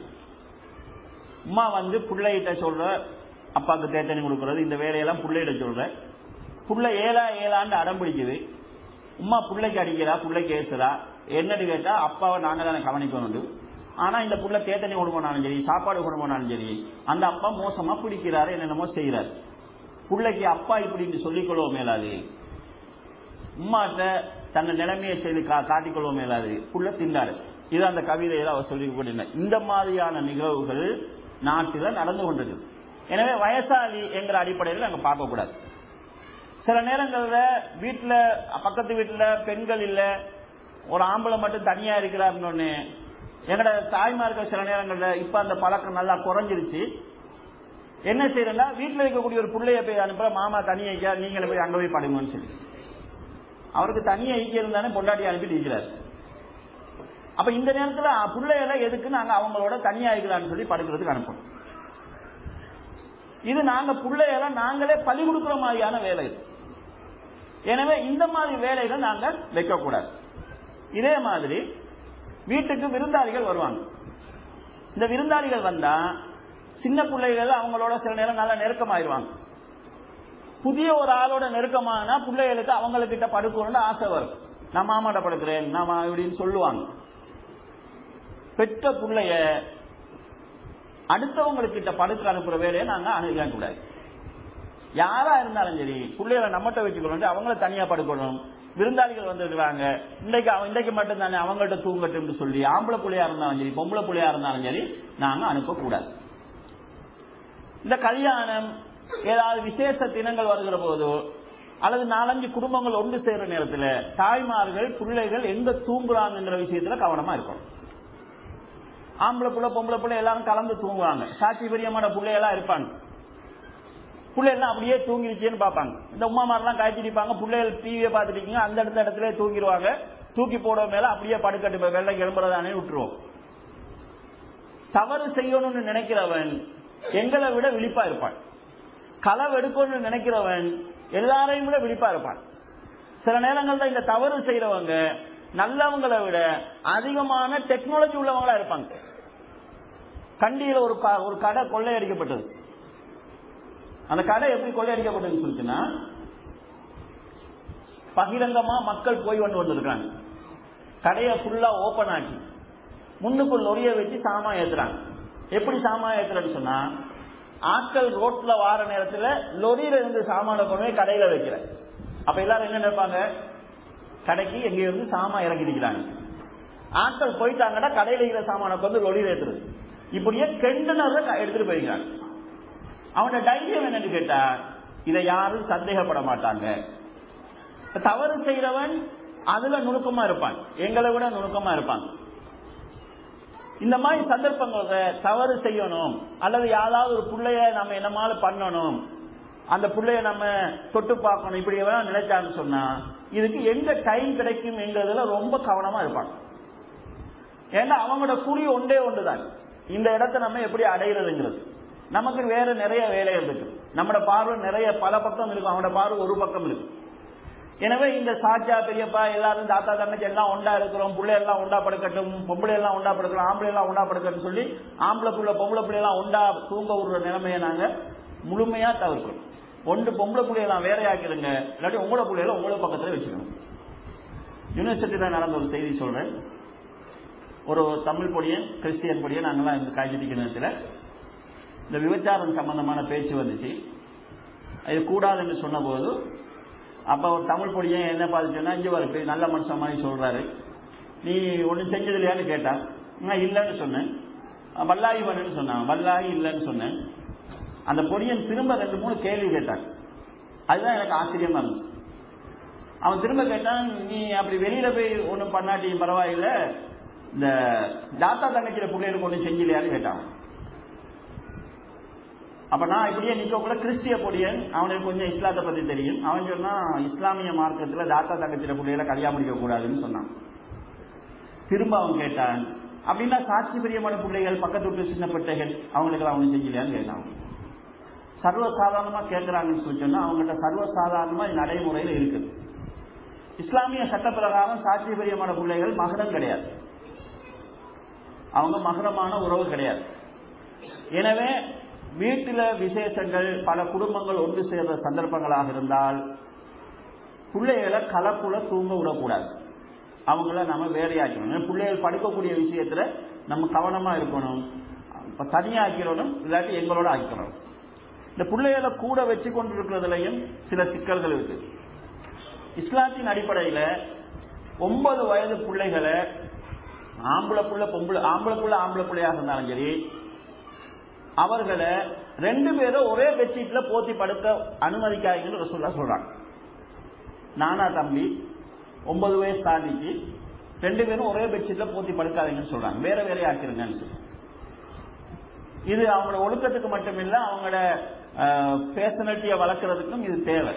உமா வந்து பிள்ளைகிட்ட சொல்ற அப்பாவுக்கு தேத்தனி கொடுக்கறது இந்த வேலையெல்லாம் பிள்ளைகிட்ட சொல்ற புள்ள ஏழா ஏழாண்டு அடம் பிடிக்குது உமா பிள்ளைக்கு அடிக்கிறா பிள்ளைக்கு ஏசுறா என்னன்னு கேட்டா அப்பாவை நாங்க தானே கவனிக்கணும் ஆனா இந்த புள்ள தேத்தனி கொண்டு போனாலும் சரி சாப்பாடு கொண்டு போனாலும் சரி அந்த அப்பா மோசமா பிடிக்கிறாரு என்னென்னமோ செய்யறாரு பிள்ளைக்கு அப்பா இப்படின்னு சொல்லிக்கொள்வோம் மேலாது உம்மாட்ட தன்னை நிலைமையை செய்து கா காட்டிக்கொள்வோம் மேலாது புள்ள திண்டாரு இது அந்த கவிதையில அவர் சொல்லி கொண்டிருந்த இந்த மாதிரியான நிகழ்வுகள் நாட்டில் நடந்து கொண்டிருக்கு எனவே வயசாளி என்கிற அடிப்படையில் நாங்கள் பார்க்க கூடாது சில நேரங்களில் வீட்டில் பக்கத்து வீட்டில் பெண்கள் இல்லை ஒரு ஆம்பளை மட்டும் தனியா இருக்கிறாருன்னு எங்களோட தாய்மார்கள் சில நேரங்களில் இப்ப அந்த பழக்கம் நல்லா குறைஞ்சிருச்சு என்ன செய்யறா வீட்டில் இருக்கக்கூடிய ஒரு பிள்ளைய போய் அனுப்புற மாமா தனியா ஐக்கியா நீங்களே போய் அங்க போய் படுங்கன்னு சொல்லி அவருக்கு தனியா ஐக்கியம் இருந்தானே பொண்டாட்டி அனுப்பி இருக்கிறார் அப்ப இந்த நேரத்துல பிள்ளைகளை எதுக்கு நாங்க அவங்களோட தனியா இருக்கிறான்னு சொல்லி படுக்கிறதுக்கு அனுப்பணும் இது நாங்க பிள்ளைகளை நாங்களே பழி கொடுக்கிற மாதிரியான வேலை இது எனவே இந்த மாதிரி வேலைகள் நாங்க வைக்கக்கூடாது இதே மாதிரி வீட்டுக்கு விருந்தாளிகள் வருவாங்க இந்த விருந்தாளிகள் வந்தா சின்ன பிள்ளைகள் அவங்களோட சில நேரம் நல்லா நெருக்கமாயிருவாங்க புதிய ஒரு ஆளோட நெருக்கமானா பிள்ளைகளுக்கு அவங்கக்கிட்ட படுக்கணும்னு ஆசை வரும் நான் மாமாட்ட படுக்கிறேன் நான் இப்படின்னு சொல்லுவாங்க பெற்ற பிள்ளைய அடுத்தவங்களுக்கிட்ட படுக்க அனுப்புற வேலையை நாங்க அணுக கூடாது யாரா இருந்தாலும் சரி பிள்ளைகளை நம்மகிட்ட வச்சுக்கணும் அவங்கள தனியா படுக்கணும் விருந்தாளிகள் வந்துருக்காங்க இன்றைக்கு அவன் இன்றைக்கு மட்டும் தானே அவங்கள்ட்ட தூங்கட்டும் சொல்லி ஆம்பளை பிள்ளையா இருந்தாலும் சரி பொம்பளை பிள்ளையா இருந்தாலும் சரி நாங்க அனுப்பக்கூடாது இந்த கல்யாணம் ஏதாவது விசேஷ தினங்கள் வருகிற போதோ அல்லது நாலஞ்சு குடும்பங்கள் ஒன்று சேர்ற நேரத்தில் தாய்மார்கள் பிள்ளைகள் எங்க தூங்குறாங்கிற விஷயத்துல கவனமா இருக்கணும் ஆம்பளை புள்ள பொம்பளை புள்ள எல்லாரும் கலந்து தூங்குவாங்க சாட்சி பெரியமான பிள்ளையெல்லாம் இருப்பாங்க பிள்ளைகள்லாம் அப்படியே தூங்கிருச்சேன்னு பார்ப்பாங்க இந்த உமா மாதிரிலாம் காய்ச்சிருப்பாங்க பிள்ளைகள் டிவியை பார்த்துட்டு இருக்கீங்க அந்த இடத்த இடத்துல தூங்கிடுவாங்க தூக்கி போட மேல அப்படியே படுக்கட்டு வெள்ளை கிளம்புறதானே விட்டுருவோம் தவறு செய்யணும்னு நினைக்கிறவன் எங்களை விட விழிப்பா இருப்பான் களவு எடுக்கணும்னு நினைக்கிறவன் எல்லாரையும் விட விழிப்பா இருப்பான் சில நேரங்கள்ல இந்த தவறு செய்யறவங்க நல்லவங்களை விட அதிகமான டெக்னாலஜி உள்ளவங்களா இருப்பாங்க கண்டியில ஒரு ஒரு கடை கொள்ளையடிக்கப்பட்டது அந்த கடை எப்படி கொள்ளையடிக்கப்பட்டதுன்னு சொல்லிச்சுன்னா பகிரங்கமா மக்கள் போய் கொண்டு வந்திருக்காங்க கடையை ஃபுல்லா ஓபன் ஆக்கி முன்னுக்கு லொரிய வச்சு சாமா ஏத்துறாங்க எப்படி சாமா ஏத்துறன்னு சொன்னா ஆட்கள் ரோட்ல வார நேரத்துல லொரியில இருந்து சாமான கொண்டு போய் கடையில வைக்கிற அப்ப எல்லாரும் என்ன நினைப்பாங்க கடைக்கு எங்க இருந்து சாமா இறக்கி நிற்கிறாங்க ஆட்கள் போயிட்டாங்கன்னா கடையில இருக்கிற சாமான வந்து லொரியில ஏத்துறது இப்படியே கெண்டுனத எடுத்துட்டு போயிருக்காங்க அவனோட தைரியம் என்னன்னு கேட்டா இதை யாரும் சந்தேகப்பட மாட்டாங்க தவறு செய்யறவன் அதுல நுணுக்கமா இருப்பான் எங்களை விட நுணுக்கமா இருப்பான் இந்த மாதிரி சந்தர்ப்பங்கள தவறு செய்யணும் அல்லது யாராவது ஒரு பிள்ளைய நம்ம என்னமால பண்ணணும் அந்த பிள்ளைய நம்ம தொட்டு பார்க்கணும் இப்படி எல்லாம் நினைச்சான்னு சொன்னா இதுக்கு எங்க டைம் கிடைக்கும் எங்கிறதுல ரொம்ப கவனமா இருப்பாங்க ஏன்னா அவங்களோட கூலி ஒன்றே ஒன்றுதான் இந்த இடத்த நம்ம எப்படி அடையிறதுங்கிறது நமக்கு வேற நிறைய வேலைகள் இருக்கு நம்மளோட பார்வை நிறைய பல பக்கம் இருக்கும் அவனோட பார்வை ஒரு பக்கம் இருக்கு எனவே இந்த சாச்சா பெரியப்பா எல்லாரும் தாத்தா தங்கச்சி எல்லாம் ஒண்டா இருக்கிறோம் பிள்ளை எல்லாம் ஒண்டா படுக்கட்டும் பொம்பளை எல்லாம் ஒண்டா படுக்கிறோம் ஆம்பளை எல்லாம் ஒண்டா படுக்கட்டும் சொல்லி ஆம்பளை புள்ள பொம்பளை பிள்ளை எல்லாம் ஒண்டா தூங்க விடுற நிலைமையை நாங்க முழுமையா தவிர்க்கணும் ஒன்று பொம்பளை பிள்ளையெல்லாம் வேறையாக்கிடுங்க இல்லாட்டி உங்களோட பிள்ளைகளை உங்களோட பக்கத்துல வச்சுக்கணும் யூனிவர்சிட்டியில் நடந்த ஒரு செய்தி சொல்றேன் ஒரு தமிழ் பொடியன் கிறிஸ்டியன் பொடியன் நாங்களாம் இந்த காய்கறி நேரத்தில் இந்த விபச்சாரம் சம்பந்தமான பேச்சு வந்துச்சு இது கூடாதுன்னு சொன்னபோது அப்போ ஒரு தமிழ் பொடியன் என்ன பார்த்துச்சோன்னா இங்கே வர நல்ல மனுஷன் மாதிரி சொல்றாரு நீ ஒன்றும் செஞ்சது இல்லையான்னு கேட்டான் நான் இல்லைன்னு சொன்னேன் வல்லாகி பண்ணுன்னு சொன்னான் வல்லாகி இல்லைன்னு சொன்னேன் அந்த பொடியன் திரும்ப ரெண்டு மூணு கேள்வி கேட்டான் அதுதான் எனக்கு ஆச்சரியமா இருந்துச்சு அவன் திரும்ப கேட்டான் நீ அப்படி வெளியில போய் ஒன்றும் பண்ணாட்டியும் பரவாயில்ல இந்த தாத்தா தங்கச்சியில பிள்ளைகளுக்கு ஒன்றும் செஞ்சிலையான்னு கேட்டான் அப்ப நான் இப்படியே நிக்கக்குள்ள கிறிஸ்டிய பொடியன் அவனுக்கு கொஞ்சம் இஸ்லாத்தை பத்தி தெரியும் அவன் சொன்னா இஸ்லாமிய மார்க்கத்துல தாத்தா தங்கச்சியில பிள்ளைகளை கல்யாணம் முடிக்க கூடாதுன்னு சொன்னான் திரும்ப அவன் கேட்டான் அப்படின்னா சாட்சி பிரியமான பிள்ளைகள் பக்கத்து விட்டு சின்ன பிள்ளைகள் அவங்களுக்கு அவனு செஞ்சலையான்னு கேட்டான் சர்வசாதாரணமா கேட்கிறாங்கன்னு சொல்லி சொன்னா அவங்ககிட்ட சர்வசாதாரணமா நடைமுறையில் இருக்குது இஸ்லாமிய சட்ட பிரகாரம் சாட்சி பிரியமான பிள்ளைகள் மகரம் கிடையாது அவங்க மகரமான உறவு கிடையாது எனவே வீட்டில் விசேஷங்கள் பல குடும்பங்கள் ஒன்று சேர்ந்த சந்தர்ப்பங்களாக இருந்தால் பிள்ளைகளை கலப்புல தூங்க விடக்கூடாது அவங்கள நம்ம வேறையாக்கணும் பிள்ளைகள் படுக்கக்கூடிய விஷயத்துல நம்ம கவனமா இருக்கணும் தனியாக்கிறணும் இல்லாட்டி எங்களோட ஆக்கிக்கணும் இந்த பிள்ளைகளை கூட வச்சு கொண்டிருக்கிறதுலையும் சில சிக்கல்கள் இருக்கு இஸ்லாத்தின் அடிப்படையில் ஒன்பது வயது பிள்ளைகளை ஆம்பளை புள்ள பொம்பளை ஆம்பளை புள்ள ஆம்பளை பிள்ளையாக இருந்தாலும் சரி அவர்களை ரெண்டு பேரும் ஒரே பெட்ஷீட்ல போத்தி படுக்க அனுமதிக்காதீங்கன்னு ரசூல்லா சொல்றாங்க நானா தம்பி ஒன்பது வயசு தாண்டிக்கு ரெண்டு பேரும் ஒரே பெட்ஷீட்ல போத்தி படுக்காதீங்கன்னு சொல்றாங்க வேற வேற ஆக்கிருங்கன்னு சொல்லி இது அவங்களோட ஒழுக்கத்துக்கு மட்டுமில்ல அவங்களோட பேர்சனாலிட்டியை வளர்க்கறதுக்கும் இது தேவை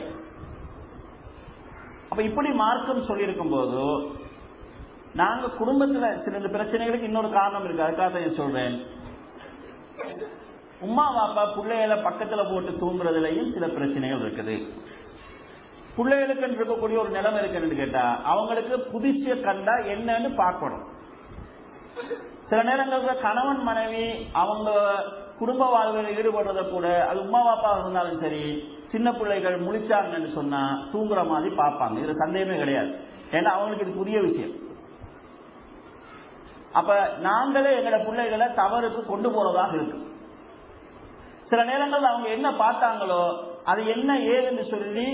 அப்ப இப்படி மார்க்கம் சொல்லியிருக்கும் போது நாங்க குடும்பத்துல சில இந்த பிரச்சனைகளுக்கு இன்னொரு காரணம் இருக்கு அதுக்காக தான் சொல்றேன் உமா பாப்பா பிள்ளைகளை பக்கத்துல போட்டு தூங்குறதுலயும் சில பிரச்சனைகள் இருக்குது பிள்ளைகளுக்கு இருக்கக்கூடிய ஒரு நிலைமை இருக்குன்னு கேட்டா அவங்களுக்கு புதுசிய கண்டா என்னன்னு பார்க்கணும் சில நேரங்கள்ல கணவன் மனைவி அவங்க குடும்ப வாழ்வில் ஈடுபடுறத கூட அது உமா பாப்பா இருந்தாலும் சரி சின்ன பிள்ளைகள் முழிச்சாங்கன்னு சொன்னா தூங்குற மாதிரி பார்ப்பாங்க இதுல சந்தேகமே கிடையாது ஏன்னா அவங்களுக்கு இது புதிய விஷயம் அப்ப நாங்களே எங்களோட பிள்ளைகளை தவறுக்கு கொண்டு போறதாக இருக்கு சில நேரங்கள் அவங்க என்ன பார்த்தாங்களோ அது என்ன ஏதுன்னு சொல்லி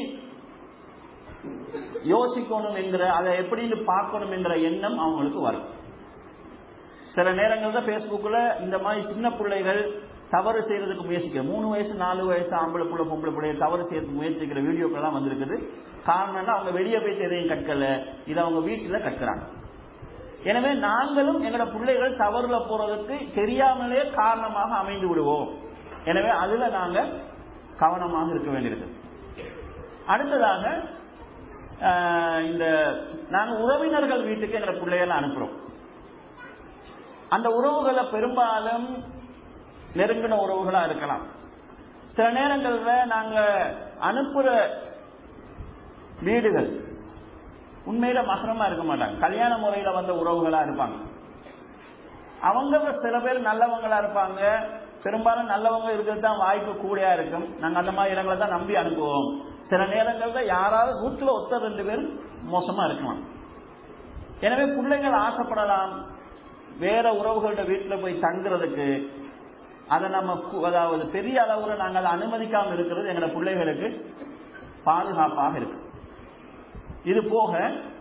யோசிக்கணும் என்கிற அதை எப்படின்னு பார்க்கணும் என்கிற எண்ணம் அவங்களுக்கு வரும் சில நேரங்கள்ல பேஸ்புக்கில் இந்த மாதிரி சின்ன பிள்ளைகள் தவறு செய்யறதுக்கு முயற்சிக்கிற மூணு வயசு நாலு வயசு ஆம்பளை புள்ள பொம்பளை பிள்ளைய தவறு செய்யறதுக்கு முயற்சிக்கிற வீடியோக்கெல்லாம் வந்திருக்குது காரணம்னா அவங்க வெளியே போய் எதையும் கற்கல இதை அவங்க வீட்டில் கற்கிறாங்க எனவே நாங்களும் எங்களோட பிள்ளைகள் தவறுல போறதுக்கு தெரியாமலே காரணமாக அமைந்து விடுவோம் எனவே அதுல நாங்க கவனமாக இருக்க வேண்டியிருக்கு அடுத்ததாக இந்த நாங்க உறவினர்கள் வீட்டுக்கு எங்களோட பிள்ளைகளை அனுப்புறோம் அந்த உறவுகளை பெரும்பாலும் நெருங்கின உறவுகளா இருக்கலாம் சில நேரங்கள்ல நாங்க அனுப்புற வீடுகள் உண்மையில மகரமா இருக்க மாட்டாங்க கல்யாண முறையில வந்த உறவுகளா இருப்பாங்க அவங்க சில பேர் நல்லவங்களா இருப்பாங்க பெரும்பாலும் நல்லவங்க இருக்கிறது தான் வாய்ப்பு கூடையா இருக்கும் நாங்க அந்த மாதிரி இடங்களை தான் நம்பி அனுப்புவோம் சில நேரங்கள்ல யாராவது நூற்றுல ஒத்த ரெண்டு பேர் மோசமா இருக்கலாம் எனவே பிள்ளைகள் ஆசைப்படலாம் வேற உறவுகளோட வீட்டில் போய் தங்குறதுக்கு அதை நம்ம அதாவது பெரிய அளவுல நாங்கள் அதை அனுமதிக்காமல் இருக்கிறது எங்களோட பிள்ளைகளுக்கு பாதுகாப்பாக இருக்கு இது போக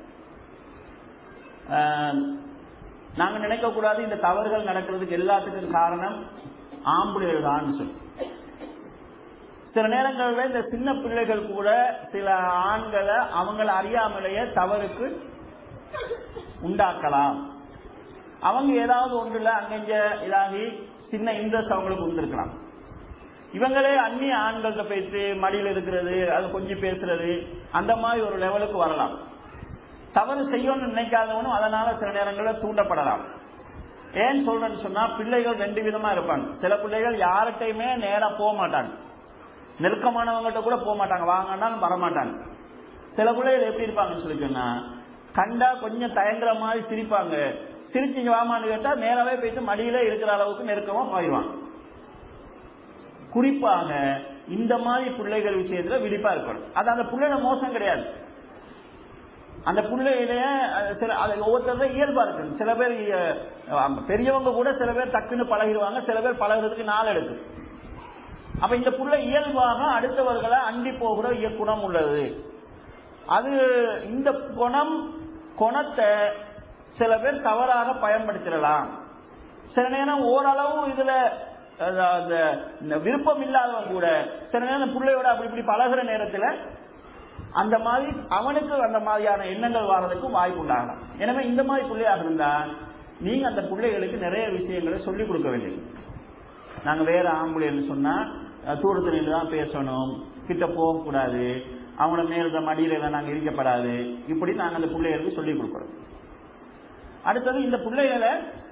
நாங்கள் நினைக்கக்கூடாது இந்த தவறுகள் நடக்கிறதுக்கு எல்லாத்துக்கும் காரணம் ஆம்புலைகள் தான் சொல்லி சில நேரங்களில் இந்த சின்ன பிள்ளைகள் கூட சில ஆண்களை அவங்கள அறியாமலேயே தவறுக்கு உண்டாக்கலாம் அவங்க ஏதாவது ஒன்றுல அங்கங்க இதாகி சின்ன இன்ட்ரெஸ்ட் அவங்களுக்கு வந்திருக்கலாம் இவங்களே அந்நிய ஆண்கள்கிட்ட போயிட்டு மடியில் இருக்கிறது அது கொஞ்சம் பேசுறது அந்த மாதிரி ஒரு லெவலுக்கு வரலாம் தவறு செய்யணும்னு நினைக்காதவனும் அதனால சில நேரங்களில் தூண்டப்படலாம் ஏன் சொல்றேன்னு சொன்னா பிள்ளைகள் ரெண்டு விதமா இருப்பாங்க சில பிள்ளைகள் யார்கிட்டையுமே நேரா போக மாட்டாங்க நெருக்கமானவங்ககிட்ட கூட போக மாட்டாங்க வாங்கினாலும் வரமாட்டாங்க சில பிள்ளைகள் எப்படி இருப்பாங்கன்னு சொல்லி சொன்னா கண்டா கொஞ்சம் தயங்குற மாதிரி சிரிப்பாங்க சிரிச்சிங்க வாமான்னு கேட்டா நேராவே போயிட்டு மடியில இருக்கிற அளவுக்கு நெருக்கமா போயிடுவாங்க குறிப்பாக இந்த மாதிரி பிள்ளைகள் விஷயத்துல விழிப்பா இருக்கணும் அது அந்த பிள்ளைட மோசம் கிடையாது அந்த பிள்ளையிலேய சில அது ஒவ்வொருத்தரும் இயல்பா இருக்கு சில பேர் அஹ், பெரியவங்க கூட சில பேர் டக்குன்னு பழகிடுவாங்க சில பேர் பழகுறதுக்கு நாள் எடுக்கும் அப்ப இந்த புள்ள இயல்பாக அடுத்தவர்களை அண்டி போகிற இய குணம் உள்ளது அது இந்த குணம் குணத்தை சில பேர் தவறாக பயன்படுத்திடலாம் சில நேரம் ஓரளவு இதுல அஹ், அந்த இந்த விருப்பம் இல்லாதவன் கூட சில நேரம் பிள்ளையோட அப்படி இப்படி பழகுற நேரத்துல அந்த மாதிரி அவனுக்கு அந்த மாதிரியான எண்ணங்கள் வர்றதுக்கும் வாய்ப்பு உண்டாகலாம் எனவே இந்த மாதிரி பிள்ளையாக இருந்தா நீங்க அந்த பிள்ளைகளுக்கு நிறைய விஷயங்களை சொல்லிக் கொடுக்க வேண்டியது நாங்க வேற ஆம்புலன்னு சொன்னா அஹ், தூரத்துல நின்று தான் பேசணும் கிட்ட போகக்கூடாது அவங்கள மேல மடியில எல்லாம் நாங்க இருக்கப்படாது இப்படி நாங்க அந்த பிள்ளைகளுக்கு சொல்லிக் கொடுக்கிறோம் அடுத்தது இந்த பிள்ளைகளை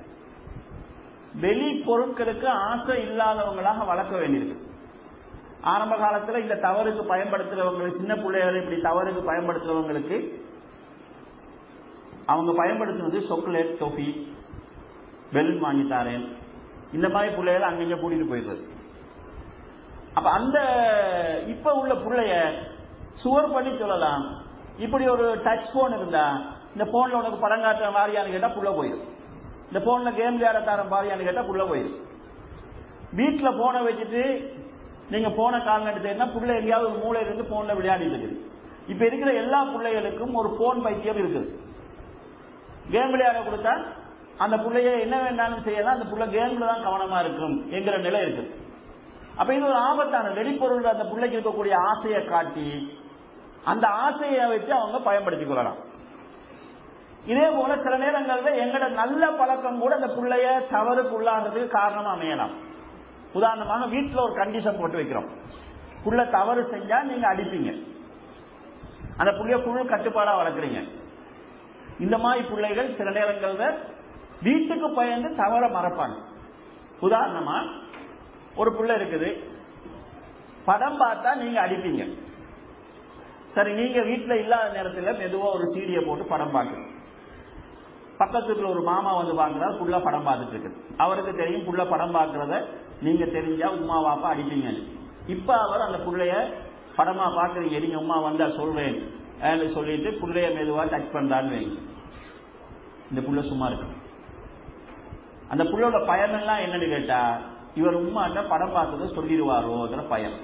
வெளி பொருட்களுக்கு ஆசை இல்லாதவங்களாக வளர்க்க வேண்டியிருக்கு ஆரம்ப காலத்துல இந்த தவறுக்கு பயன்படுத்துறவங்களுக்கு சின்ன பிள்ளைகளை இப்படி தவறுக்கு பயன்படுத்துறவங்களுக்கு அவங்க பயன்படுத்துனது சாக்லேட் டொஃபி பெலூன் வாங்கி தாரேன் இந்த மாதிரி பிள்ளைகளை அங்கங்க கூட்டிட்டு போயிடுறது அப்ப அந்த இப்ப உள்ள பிள்ளைய சுவர் பண்ணி சொல்லலாம் இப்படி ஒரு டச் போன் இருந்தா இந்த போன்ல உனக்கு படம் காட்டுற மாதிரியான்னு கேட்டா புள்ள போயிடும் இந்த போன்ல கேம் விளையாட தர மாதிரியான்னு கேட்டா புள்ள போயிடும் வீட்டுல போனை வச்சுட்டு நீங்க போன கால் எடுத்தீங்கன்னா புள்ள எங்கேயாவது ஒரு மூலையில இருந்து போன்ல விளையாடிட்டு இருக்குது இப்ப இருக்கிற எல்லா பிள்ளைகளுக்கும் ஒரு போன் பைத்தியம் இருக்குது கேம் விளையாட கொடுத்தா அந்த பிள்ளைய என்ன வேண்டாலும் செய்யலாம் அந்த புள்ள கேம்ல தான் கவனமா இருக்கும் என்கிற நிலை இருக்குது அப்ப இது ஒரு ஆபத்தான வெளிப்பொருள் அந்த பிள்ளைக்கு இருக்கக்கூடிய ஆசையை காட்டி அந்த ஆசையை வச்சு அவங்க பயன்படுத்திக் கொள்ளலாம் இதே போல சில நேரங்கள்ல எங்களோட நல்ல பழக்கம் கூட அந்த பிள்ளைய தவறுக்கு உள்ளாகிறதுக்கு காரணமா அமையலாம் உதாரணமாக வீட்டுல ஒரு கண்டிஷன் போட்டு வைக்கிறோம் புள்ள தவறு செஞ்சா நீங்க அடிப்பீங்க அந்த புள்ளைய குழு கட்டுப்பாடா வளர்க்குறீங்க இந்த மாதிரி பிள்ளைகள் சில நேரங்கள்ல வீட்டுக்கு பயந்து தவற மறப்பாங்க உதாரணமா ஒரு புள்ள இருக்குது படம் பார்த்தா நீங்க அடிப்பீங்க சரி நீங்க வீட்டுல இல்லாத நேரத்துல மெதுவா ஒரு சீடியை போட்டு படம் பார்க்கணும் பக்கத்துல ஒரு மாமா வந்து பாக்குறாரு புள்ள படம் பார்த்துட்டு இருக்குது அவருக்கு தெரியும் புள்ள படம் பார்க்கறத நீங்க தெரிஞ்சா உமா வாப்பா அடிப்பீங்க இப்ப அவர் அந்த புள்ளைய படமா பாக்குறீங்க நீங்க உமா வந்தா சொல்றேன் ஏன்னு சொல்லிட்டு புள்ளைய மெதுவா டச் பண்றான்னு வைங்க இந்த புள்ள சும்மா இருக்கு அந்த புள்ளோட பயம் எல்லாம் என்னன்னு கேட்டா இவர் உமாட்ட படம் பார்த்ததை சொல்லிடுவாரோங்கிற பயம்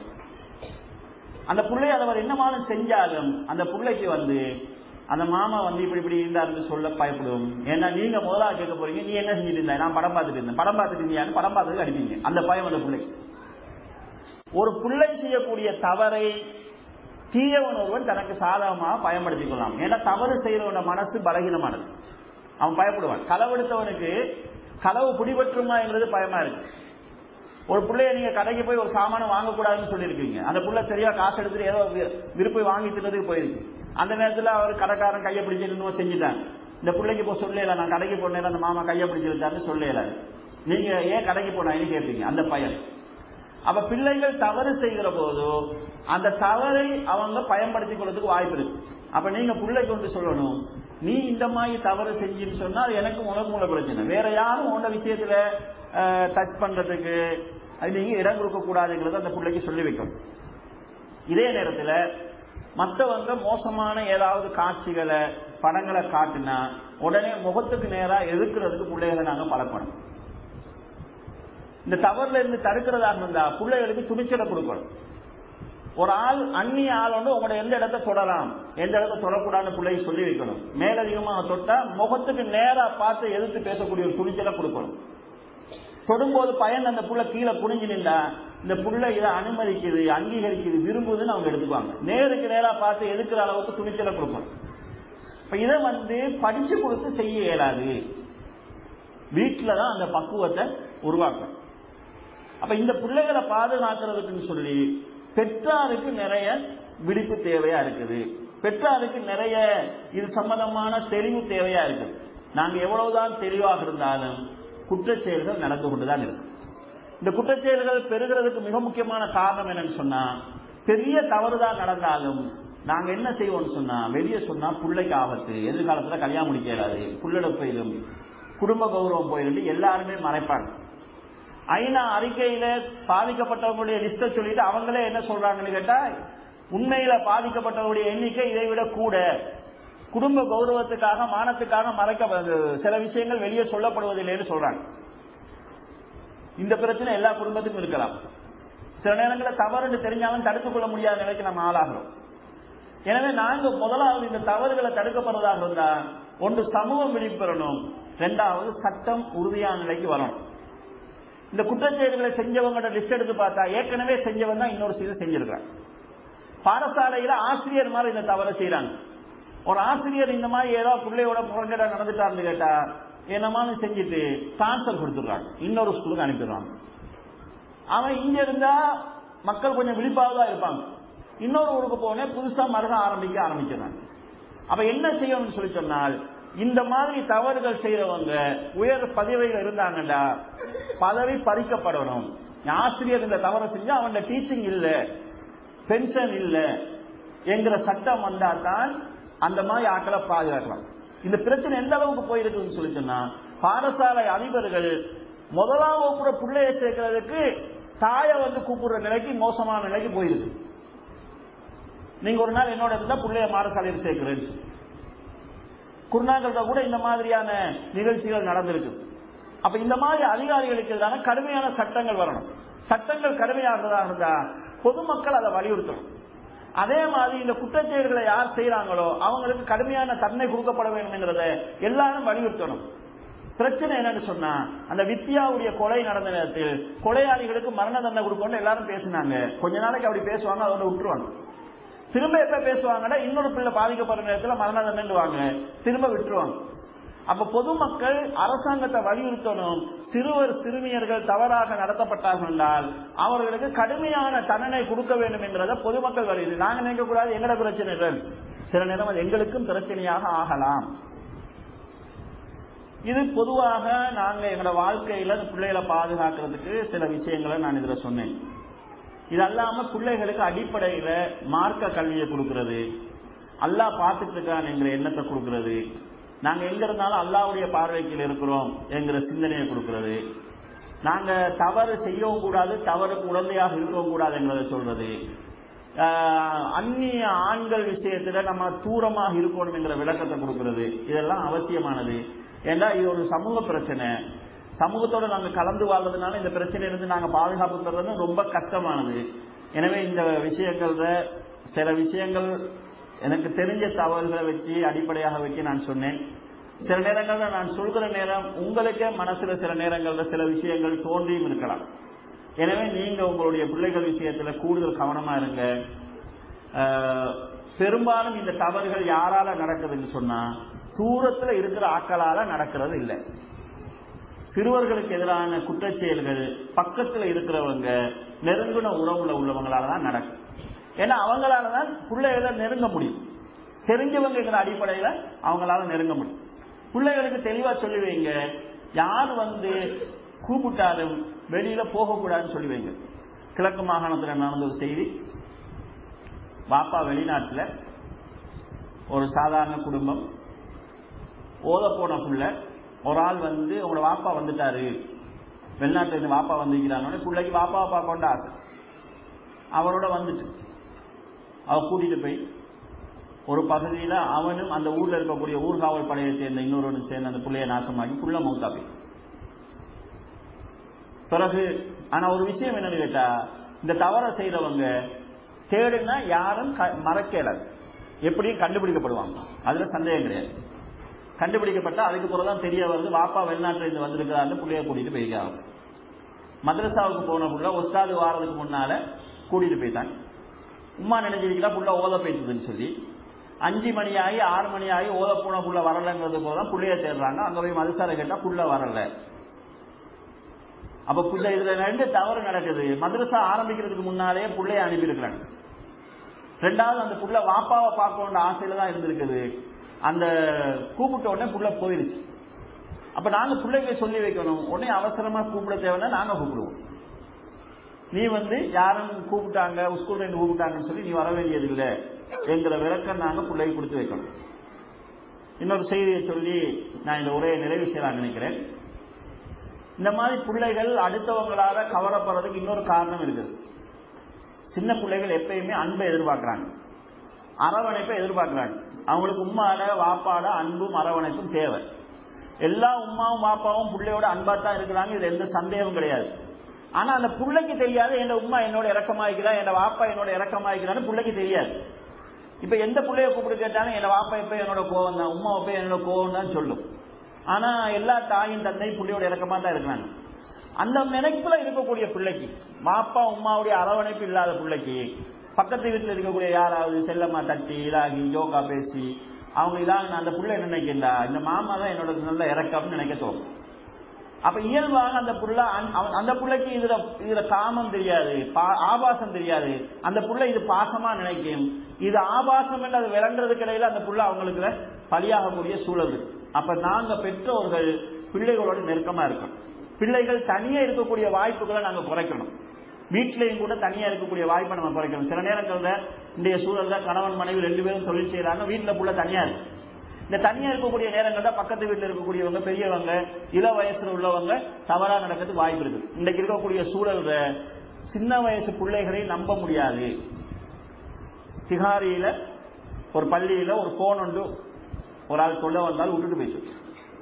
அந்த புள்ளை அவர் என்னமாலும் செஞ்சாலும் அந்த புள்ளைக்கு வந்து அந்த மாமா வந்து இப்படி இப்படி இருந்தாருன்னு சொல்ல பயப்படும் ஏன்னா நீங்க முதலா கேட்க போறீங்க நீ என்ன செஞ்சுட்டு இருந்த நான் படம் பார்த்துட்டு இருந்தேன் படம் பார்த்துட்டு இருந்தியான்னு படம் பார்த்ததுக்கு அடிப்பீங்க அந்த பயம் அந்த பிள்ளை ஒரு பிள்ளை செய்யக்கூடிய தவறை தீயவன் ஒருவன் தனக்கு சாதகமாக பயன்படுத்திக் கொள்ளலாம் ஏன்னா தவறு செய்யறவனோட மனசு பலகீனமானது அவன் பயப்படுவான் களவெடுத்தவனுக்கு களவு பிடிபற்றுமாங்கிறது பயமா இருக்கு ஒரு பிள்ளைய நீங்க கடைக்கு போய் ஒரு சாமானம் வாங்கக்கூடாதுன்னு சொல்லியிருக்கீங்க அந்த புள்ள சரியா காசு எடுத்துட்டு ஏதோ வி- விருப்பம் வாங்கி தின்னதுக்கு போயிருக்கு அந்த நேரத்துல அவர் கடைக்காரன் கையை பிடிச்சு என்னமோ செஞ்சுட்டாங்க இந்த பிள்ளைக்கு இப்போ சொல்லல நான் கடைக்கு போனேன் அந்த மாமா கையை பிடிச்சு வச்சாருன்னு சொல்லல நீங்க ஏன் கடைக்கு போனாங்கன்னு கேட்பீங்க அந்த பையன் அப்ப பிள்ளைகள் தவறு செய்கிற போது அந்த தவறை அவங்க பயன்படுத்திக் கொள்றதுக்கு வாய்ப்பு இருக்கு அப்ப நீங்க பிள்ளைக்கு வந்து சொல்லணும் நீ இந்த மாதிரி தவறு செஞ்சுன்னு சொன்னா அது எனக்கு உனக்கு உள்ள பிரச்சனை வேற யாரும் உன்ன விஷயத்துல டச் பண்றதுக்கு அது நீங்க இடம் கொடுக்க கூடாதுங்கிறத அந்த பிள்ளைக்கு சொல்லி வைக்கணும் இதே நேரத்துல மற்றவங்க மோசமான ஏதாவது காட்சிகளை படங்களை காட்டினா உடனே முகத்துக்கு நேரா எதிர்க்கிறதுக்கு பிள்ளைகளை நாங்க பழக்கணும் இந்த தவறுல இருந்து தடுக்கிறதாக இருந்தா பிள்ளைகளுக்கு துணிச்சலை கொடுக்கணும் ஒரு ஆள் அந்நிய ஆள் வந்து உங்களோட எந்த இடத்த தொடலாம் எந்த இடத்த தொடக்கூடாதுன்னு பிள்ளையை சொல்லி வைக்கணும் மேலதிகமாக தொட்டா முகத்துக்கு நேரா பார்த்து எதிர்த்து பேசக்கூடிய ஒரு துணிச்சலை கொடுக்கணும் தொடும்போது பயன் அந்த புள்ள கீழே குனிஞ்சு நின்றா இந்த புள்ள இதை அனுமதிக்குது அங்கீகரிக்குது விரும்புதுன்னு அவங்க எடுத்துக்குவாங்க நேருக்கு நேரா பார்த்து எதுக்குற அளவுக்கு துணிச்சலை கொடுக்கணும் இப்ப இதை வந்து படிச்சு கொடுத்து செய்ய இயலாது வீட்டில தான் அந்த பக்குவத்தை உருவாக்கணும் அப்ப இந்த பிள்ளைகளை பாதுகாக்கிறதுக்குன்னு சொல்லி பெற்றாருக்கு நிறைய விழிப்பு தேவையா இருக்குது பெற்றாருக்கு நிறைய இது சம்பந்தமான தெளிவு தேவையா இருக்குது நாங்க எவ்வளவுதான் தெளிவாக இருந்தாலும் குற்றச் செயல்கள் நடந்து கொண்டுதான் இருக்கு இந்த குற்றச் செயல்கள் பெறுகிறதுக்கு மிக முக்கியமான காரணம் என்னன்னு சொன்னா பெரிய தவறுதான் நடந்தாலும் நாங்க என்ன செய்வோம்னு சொன்னா வெளியே சொன்னா பிள்ளைக்கு ஆபத்து எதிர்காலத்துல கல்யாணம் முடிக்க இயலாது புள்ளட போயிடும் குடும்ப கௌரவம் போயிடும் எல்லாருமே மறைப்பாங்க ஐநா அறிக்கையில பாதிக்கப்பட்டவங்களுடைய லிஸ்ட சொல்லிட்டு அவங்களே என்ன சொல்றாங்கன்னு கேட்டா உண்மையில பாதிக்கப்பட்டவங்களுடைய எண்ணிக்கை இதை விட கூட குடும்ப கௌரவத்துக்காக மானத்துக்காக மறைக்க சில விஷயங்கள் வெளியே சொல்லப்படுவதில்லைன்னு சொல்றாங்க இந்த பிரச்சனை எல்லா குடும்பத்துக்கும் இருக்கலாம் சில நேரங்களில் தவறுன்னு தெரிஞ்சாலும் தடுத்துக் கொள்ள முடியாத நிலைக்கு நம்ம ஆளாகிறோம் எனவே நாங்க முதலாவது இந்த தவறுகளை தடுக்கப்படுறதாக இருந்தா ஒன்று சமூகம் விழிப்பெறணும் ரெண்டாவது சட்டம் உறுதியான நிலைக்கு வரணும் இந்த குற்றச்செயல்களை செஞ்சவங்களோட லிஸ்ட் எடுத்து பார்த்தா ஏற்கனவே செஞ்சவன் தான் இன்னொரு செய்தி செஞ்சிருக்காங்க பாடசாலையில ஆசிரியர் மாதிரி இந்த தவறை செய்யறாங்க ஒரு ஆசிரியர் இந்த மாதிரி ஏதோ பிள்ளையோட முரங்கடா நடந்துட்டாருன்னு கேட்டா என்னமானு செஞ்சுட்டு டிரான்ஸ்பர் கொடுத்துடுறாங்க இன்னொரு ஸ்கூலுக்கு அனுப்பிடுறாங்க அவன் இங்க இருந்தா மக்கள் கொஞ்சம் விழிப்பாக இருப்பாங்க இன்னொரு ஊருக்கு போனே புதுசா மருகம் ஆரம்பிக்க ஆரம்பிக்கிறாங்க அப்ப என்ன செய்யணும்னு சொல்லி சொன்னால் இந்த மாதிரி தவறுகள் செய்யறவங்க உயர் பதவியில் இருந்தாங்கடா பதவி பறிக்கப்படணும் ஆசிரியர் இந்த தவறை செஞ்சா அவன் டீச்சிங் இல்ல பென்ஷன் இல்ல என்கிற சட்டம் வந்தா தான் அந்த மாதிரி ஆட்களை பாதுகாக்கலாம் இந்த பிரச்சனை எந்த அளவுக்கு போயிருக்குன்னு சொல்லி சொன்னா பாடசாலை அதிபர்கள் முதலாவது கூட பிள்ளைய சேர்க்கறதுக்கு தாயை வந்து கூப்பிடுற நிலைக்கு மோசமான நிலைக்கு போயிருக்கு நீங்க ஒரு நாள் என்னோட இருந்தா பிள்ளைய பாடசாலையில் சேர்க்கிறேன்னு குருநாங்கள்ட்ட கூட இந்த மாதிரியான நிகழ்ச்சிகள் நடந்திருக்கு அப்ப இந்த மாதிரி அதிகாரிகளுக்கு எதிரான கடுமையான சட்டங்கள் வரணும் சட்டங்கள் கடுமையாகிறதா இருந்தா பொதுமக்கள் அதை வலியுறுத்தணும் அதே மாதிரி இந்த குற்றச்செயல்களை யார் செய்யறாங்களோ அவங்களுக்கு கடுமையான தன்மை கொடுக்கப்பட வேண்டும்ங்கிறத எல்லாரும் வலியுறுத்தணும் பிரச்சனை என்னன்னு சொன்னா அந்த வித்யாவுடைய கொலை நடந்த நேரத்தில் கொலையாளிகளுக்கு மரண தண்டனை கொடுக்கணும் எல்லாரும் பேசினாங்க கொஞ்ச நாளைக்கு அப்படி பேசுவாங்க அதோட விட்டுருவாங்க திரும்ப எப்ப பேசுவாங்கன்னா இன்னொரு பிள்ளை பாதிக்கப்படுற நேரத்தில் மரண தண்டனைவாங்க திரும்ப விட்டுருவாங்க அப்ப பொதுமக்கள் அரசாங்கத்தை வலியுறுத்தணும் சிறுவர் சிறுமியர்கள் தவறாக நடத்தப்பட்டார்கள் என்றால் அவர்களுக்கு கடுமையான தண்டனை கொடுக்க வேண்டும் என்கிறத பொதுமக்கள் வலியுறுத்தி நாங்க நினைக்க கூடாது எங்கட பிரச்சனைகள் சில நேரம் அது எங்களுக்கும் பிரச்சனையாக ஆகலாம் இது பொதுவாக நாங்க எங்களோட வாழ்க்கையில பிள்ளைகளை பாதுகாக்கிறதுக்கு சில விஷயங்களை நான் இதுல சொன்னேன் இது அல்லாம பிள்ளைகளுக்கு அடிப்படையில மார்க்க கல்வியை கொடுக்கிறது அல்லாஹ் பார்த்துட்டு இருக்கான் என்கிற எண்ணத்தை கொடுக்கிறது நாங்க எங்க இருந்தாலும் அல்லாவுடைய பார்வைக்கில் இருக்கிறோம் என்கிற சிந்தனையை கொடுக்கிறது நாங்க தவறு செய்யவும் கூடாது தவறுக்கு உடந்தையாக இருக்கவும் கூடாது என்கிறத சொல்றது அந்நிய ஆண்கள் விஷயத்துல நம்ம தூரமாக இருக்கணும் என்கிற விளக்கத்தை கொடுக்கிறது இதெல்லாம் அவசியமானது ஏன்னா இது ஒரு சமூக பிரச்சனை சமூகத்தோட நாங்க கலந்து வாழ்றதுனால இந்த பிரச்சனையிலிருந்து நாங்க பாதுகாப்பு பெறது ரொம்ப கஷ்டமானது எனவே இந்த விஷயங்கள்ல சில விஷயங்கள் எனக்கு தெரிஞ்ச தவறுகளை வச்சு அடிப்படையாக வச்சு நான் சொன்னேன் சில நேரங்கள்ல நான் சொல்கிற நேரம் உங்களுக்கே மனசுல சில நேரங்கள்ல சில விஷயங்கள் தோன்றியும் இருக்கலாம் எனவே நீங்க உங்களுடைய பிள்ளைகள் விஷயத்துல கூடுதல் கவனமா இருங்க பெரும்பாலும் இந்த தவறுகள் யாரால நடக்குதுன்னு சொன்னா தூரத்துல இருக்கிற ஆக்களால நடக்கிறது இல்லை சிறுவர்களுக்கு எதிரான குற்றச்செயல்கள் பக்கத்துல இருக்கிறவங்க நெருங்கின உறவுல உள்ளவங்களால தான் நடக்கும் ஏன்னா அவங்களால தான் பிள்ளைகளை நெருங்க முடியும் தெரிஞ்சவங்கிற அடிப்படையில அவங்களால நெருங்க முடியும் பிள்ளைகளுக்கு தெளிவா சொல்லி வைங்க யார் வந்து கூப்பிட்டாலும் வெளியில போகக்கூடாதுன்னு சொல்லி வைங்க கிழக்கு மாகாணத்தில் நடந்த ஒரு செய்தி பாப்பா வெளிநாட்டில் ஒரு சாதாரண குடும்பம் ஓத போன புள்ள ஒரு ஆள் வந்து உங்களோட வாப்பா வந்துட்டாரு வெளிநாட்டுல இருந்து வாப்பா வந்திருக்கிறாங்க பிள்ளைக்கு வாப்பாவை பார்க்கொண்ட ஆசை அவரோட வந்துட்டு அவ கூட்டிட்டு போய் ஒரு பகுதியில அவனும் அந்த ஊர்ல இருக்கக்கூடிய ஊர்காவல் படையை சேர்ந்த இன்னொரு சேர்ந்த அந்த பிள்ளைய நாசமாக்கி புள்ள மௌத்தா போய் பிறகு ஆனா ஒரு விஷயம் என்னன்னு கேட்டா இந்த தவறை செய்தவங்க தேடுனா யாரும் மறக்கலாது எப்படியும் கண்டுபிடிக்கப்படுவாங்க அதுல சந்தேகம் கிடையாது கண்டுபிடிக்கப்பட்டா அதுக்கு பிறகுதான் தெரிய வருது வாப்பா வெளிநாட்டில் இருந்து வந்திருக்கிறாரு பிள்ளைய கூட்டிட்டு போயிருக்காங்க மദ്രസാவுக்கு போன புள்ள ஒஸ்தாது வாரதுக்கு முன்னால கூட்டிட்டு போயிட்டாங்க உமா நினைச்சிருக்கிறா புள்ள ஓத போயிட்டுதுன்னு சொல்லி அஞ்சு மணி ஆகி ஆறு மணி ஆகி ஓத போன புள்ள வரலங்கிறது போதான் புள்ளைய தேடுறாங்க அங்க போய் மதுசாரை கேட்டா புள்ள வரல அப்ப புள்ள இதுல ரெண்டு தவறு நடக்குது மദ്രസா ஆரம்பிக்கிறதுக்கு முன்னாலே புள்ளைய அனுப்பியிருக்கிறாங்க ரெண்டாவது அந்த புள்ள வாப்பாவை பார்க்கணுன்ற ஆசையில தான் இருந்திருக்குது அந்த கூப்பிட்ட உடனே புள்ள போயிருச்சு அப்ப நாங்க பிள்ளைங்க சொல்லி வைக்கணும் உடனே அவசரமா கூப்பிட தேவைன்னா நாங்க கூப்பிடுவோம் நீ வந்து யாரும் கூப்பிட்டாங்க ஸ்கூல்ல இருந்து கூப்பிட்டாங்கன்னு சொல்லி நீ வர வேண்டியது இல்லை என்கிற விளக்கம் நாங்க பிள்ளைக்கு கொடுத்து வைக்கணும் இன்னொரு செய்தியை சொல்லி நான் இந்த உரையை நிறைவு செய்யலாம் நினைக்கிறேன் இந்த மாதிரி பிள்ளைகள் அடுத்தவங்களால கவரப்படுறதுக்கு இன்னொரு காரணம் இருக்குது சின்ன பிள்ளைகள் எப்பயுமே அன்பை எதிர்பார்க்கிறாங்க அரவணைப்பை எதிர்பார்க்கிறாங்க அவங்களுக்கு உம்மாட வாப்பாட அன்பும் அரவணைப்பும் தேவை எல்லா உமாவும் வாப்பாவும் பிள்ளையோட அன்பா தான் இருக்கிறாங்க இதுல எந்த சந்தேகமும் கிடையாது ஆனா அந்த பிள்ளைக்கு தெரியாது என் உமா என்னோட இறக்கமாயிக்கிறா என் வாப்பா என்னோட இறக்கமாயிக்கிறான்னு பிள்ளைக்கு தெரியாது இப்ப எந்த பிள்ளைய கூப்பிட்டு கேட்டாலும் என் வாப்பா எப்ப என்னோட கோவம் தான் உமா எப்ப என்னோட கோவம் தான் சொல்லும் ஆனா எல்லா தாயும் தந்தையும் பிள்ளையோட இறக்கமா தான் இருக்கிறாங்க அந்த நினைப்புல இருக்கக்கூடிய பிள்ளைக்கு வாப்பா உமாவுடைய அரவணைப்பு இல்லாத பிள்ளைக்கு பக்கத்து வீட்டில் இருக்கக்கூடிய யாராவது செல்லம்மா தட்டி இதாகி யோகா பேசி அவங்க இதாக அந்த புள்ள என்ன நினைக்கிறா இந்த மாமா தான் என்னோட நல்ல இறக்கம்னு நினைக்க தோணும் அப்ப இயல்பாக அந்த புள்ள அந்த புள்ளைக்கு இதுல இதுல காமம் தெரியாது ஆபாசம் தெரியாது அந்த புள்ள இது பாசமா நினைக்கும் இது ஆபாசம் என்று அது விளங்குறதுக்கு இடையில அந்த புள்ள அவங்களுக்கு பலியாகக்கூடிய சூழல் அப்ப நாங்க பெற்றோர்கள் பிள்ளைகளோட நெருக்கமா இருக்கணும் பிள்ளைகள் தனியா இருக்கக்கூடிய வாய்ப்புகளை நாங்க குறைக்கணும் வீட்டிலையும் கூட தனியா இருக்கக்கூடிய வாய்ப்பை நம்ம குறைக்கணும் சில நேரங்கள்ல இன்றைய சூழல்ல கணவன் மனைவி ரெண்டு பேரும் தொழில் செய்யறாங்க வீட்டுல புள்ள தனியா இருக்கு இந்த தனியா இருக்கக்கூடிய நேரங்கள்ல பக்கத்து வீட்டுல இருக்கக்கூடியவங்க பெரியவங்க இள வயசுல உள்ளவங்க தவறா நடக்கிறதுக்கு வாய்ப்பு இருக்கு இன்றைக்கு இருக்கக்கூடிய சூழல்ல சின்ன வயசு பிள்ளைகளை நம்ப முடியாது சிகாரியில ஒரு பள்ளியில ஒரு போன் ஒன்று ஒரு ஆள் சொல்ல வந்தால் விட்டுட்டு போயிடுச்சு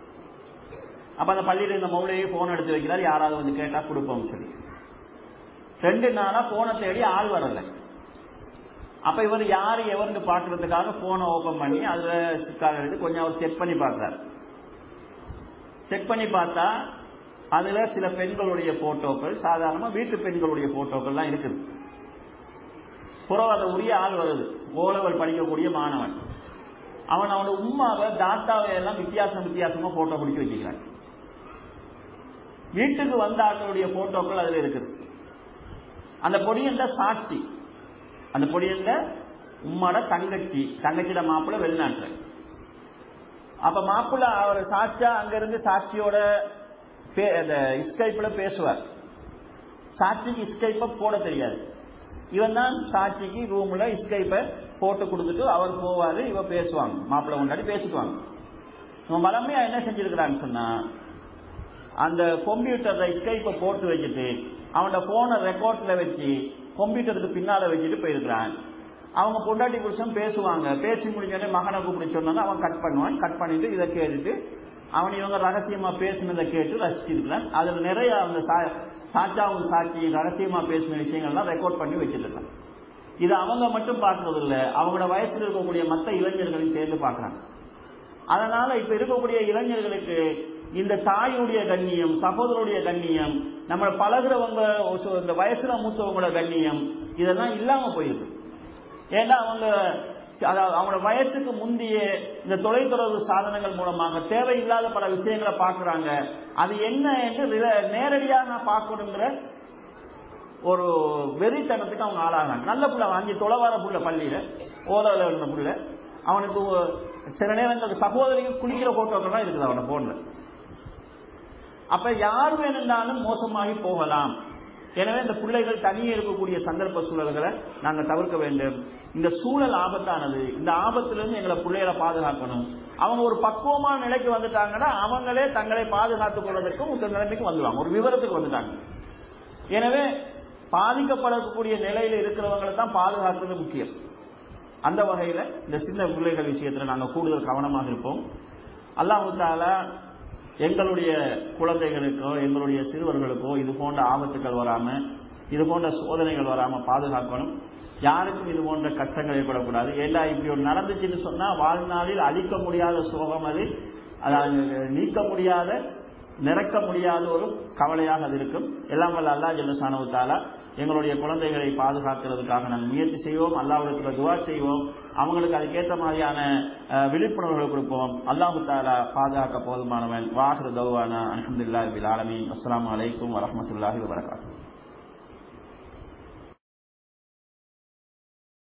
அப்ப அந்த பள்ளியில இந்த மௌலையே போன் எடுத்து வைக்கிறார் யாராவது வந்து கேட்டா கொடுப்போம் சொல்லி ரெண்டு நாளா போனை தேடி ஆள் வரல அப்ப இவர் யாரு எவர்னு பாக்குறதுக்காக போனை ஓபன் பண்ணி அதுல சிக்காக எடுத்து கொஞ்சம் அவர் செக் பண்ணி பார்க்கிறார் செக் பண்ணி பார்த்தா அதுல சில பெண்களுடைய போட்டோக்கள் சாதாரணமா வீட்டு பெண்களுடைய போட்டோக்கள் தான் இருக்குது புறம் அதை உரிய ஆள் வருது ஓலவல் படிக்கக்கூடிய மாணவன் அவன் அவனோட உமாவை தாத்தாவை எல்லாம் வித்தியாசம் வித்தியாசமா போட்டோ பிடிச்சி வச்சுக்கிறான் வீட்டுக்கு வந்த ஆட்களுடைய போட்டோக்கள் அதுல இருக்குது அந்த பொடியந்த சாட்சி அந்த பொடியந்த உம்மோட தங்கச்சி தங்கச்சியோட மாப்பிள்ள வெளிநாட்டுல அப்ப மாப்பிள்ள அவர் சாட்சியா அங்க இருந்து சாட்சியோட இஸ்கைப்ல பேசுவார் சாட்சிக்கு இஸ்கைப்ப போட தெரியாது இவன் தான் சாட்சிக்கு ரூம்ல இஸ்கைப்ப போட்டு கொடுத்துட்டு அவர் போவாரு இவ பேசுவாங்க மாப்பிள்ள முன்னாடி பேசிக்குவாங்க இவன் வளமையா என்ன செஞ்சிருக்கிறான்னு சொன்னா அந்த கம்ப்யூட்டர்ல ஸ்கைப்பை போட்டு வச்சுட்டு அவனோட போனை ரெக்கார்ட்ல வச்சு கம்ப்யூட்டருக்கு பின்னால வச்சுட்டு போயிருக்கிறான் அவங்க பொண்டாட்டி புருஷன் பேசுவாங்க பேசி முடிஞ்சோடனே மகனை கூப்பிட்டு சொன்னா அவன் கட் பண்ணுவான் கட் பண்ணிட்டு இதை கேட்டுட்டு அவன் இவங்க ரகசியமா பேசினதை கேட்டு ரசிச்சிருக்கிறான் அதுல நிறைய அந்த சாட்சாவும் சாட்சி ரகசியமா பேசின விஷயங்கள்லாம் ரெக்கார்ட் பண்ணி வச்சிருக்கான் இது அவங்க மட்டும் பார்க்கறது இல்ல அவங்களோட வயசுல இருக்கக்கூடிய மற்ற இளைஞர்களையும் சேர்ந்து பார்க்கறாங்க அதனால இப்ப இருக்கக்கூடிய இளைஞர்களுக்கு இந்த தாயுடைய கண்ணியம் சகோதரருடைய கண்ணியம் நம்ம பழகுறவங்க இந்த வயசுல மூத்தவங்களோட கண்ணியம் இதெல்லாம் இல்லாம போயிருக்கு ஏன்னா அவங்க அதாவது அவங்களோட வயசுக்கு முந்தைய இந்த தொலைத்தொடர்பு சாதனங்கள் மூலமாக தேவையில்லாத பல விஷயங்களை பார்க்கறாங்க அது என்ன என்று நேரடியாக நான் பார்க்கணுங்கிற ஒரு வெறித்தனத்துக்கு அவங்க ஆளாகிறாங்க நல்ல புள்ள அஞ்சு தொலைவார புள்ள பள்ளியில ஓதல இருந்த புள்ள அவனுக்கு சில நேரங்கள் சகோதரிகள் குளிக்கிற போட்டோக்கள்லாம் இருக்குது அவனை போன்ல அப்ப யார் வேணும்னாலும் மோசமாகி போகலாம் எனவே இந்த பிள்ளைகள் தனியே இருக்கக்கூடிய சந்தர்ப்ப சூழல்களை நாங்கள் தவிர்க்க வேண்டும் இந்த சூழல் ஆபத்தானது இந்த ஆபத்திலிருந்து எங்களை பிள்ளைகளை பாதுகாக்கணும் அவங்க ஒரு பக்குவமான நிலைக்கு வந்துட்டாங்கன்னா அவங்களே தங்களை பாதுகாத்துக் கொள்வதற்கும் இந்த நிலைமைக்கு வந்துடுவாங்க ஒரு விவரத்துக்கு வந்துட்டாங்க எனவே பாதிக்கப்படக்கூடிய நிலையில இருக்கிறவங்களை தான் பாதுகாக்கிறது முக்கியம் அந்த வகையில இந்த சின்ன பிள்ளைகள் விஷயத்துல நாங்கள் கூடுதல் கவனமாக இருப்போம் அல்லாஹு தாலா எங்களுடைய குழந்தைகளுக்கோ எங்களுடைய சிறுவர்களுக்கோ இது போன்ற ஆபத்துகள் வராம இது போன்ற சோதனைகள் வராம பாதுகாக்கணும் யாருக்கும் இது போன்ற கஷ்டங்கள் ஏற்படக்கூடாது ஏண்டா இப்படி ஒரு நடந்துச்சுன்னு சொன்னா வாழ்நாளில் அழிக்க முடியாத சோகம் அது அதாவது நீக்க முடியாத நிறக்க முடியாத ஒரு கவலையாக அது இருக்கும் எல்லாம் வல்ல அல்லா ஜல்லசானவு தாலா எங்களுடைய குழந்தைகளை பாதுகாக்கிறதுக்காக நாங்கள் முயற்சி செய்வோம் அல்லாவிடத்தில் துவா செய்வோம் அவங்களுக்கு அதுக்கேற்ற மாதிரியான விழிப்புணர்வுகளை கொடுப்போம் அல்லாஹு தாலா பாதுகாக்க போதுமானவன் வாஹர் தௌவானா அலமதுல்லா ஆலமீன் அஸ்லாம் வலைக்கம் வரமத்துல்லாஹி வரகாத்து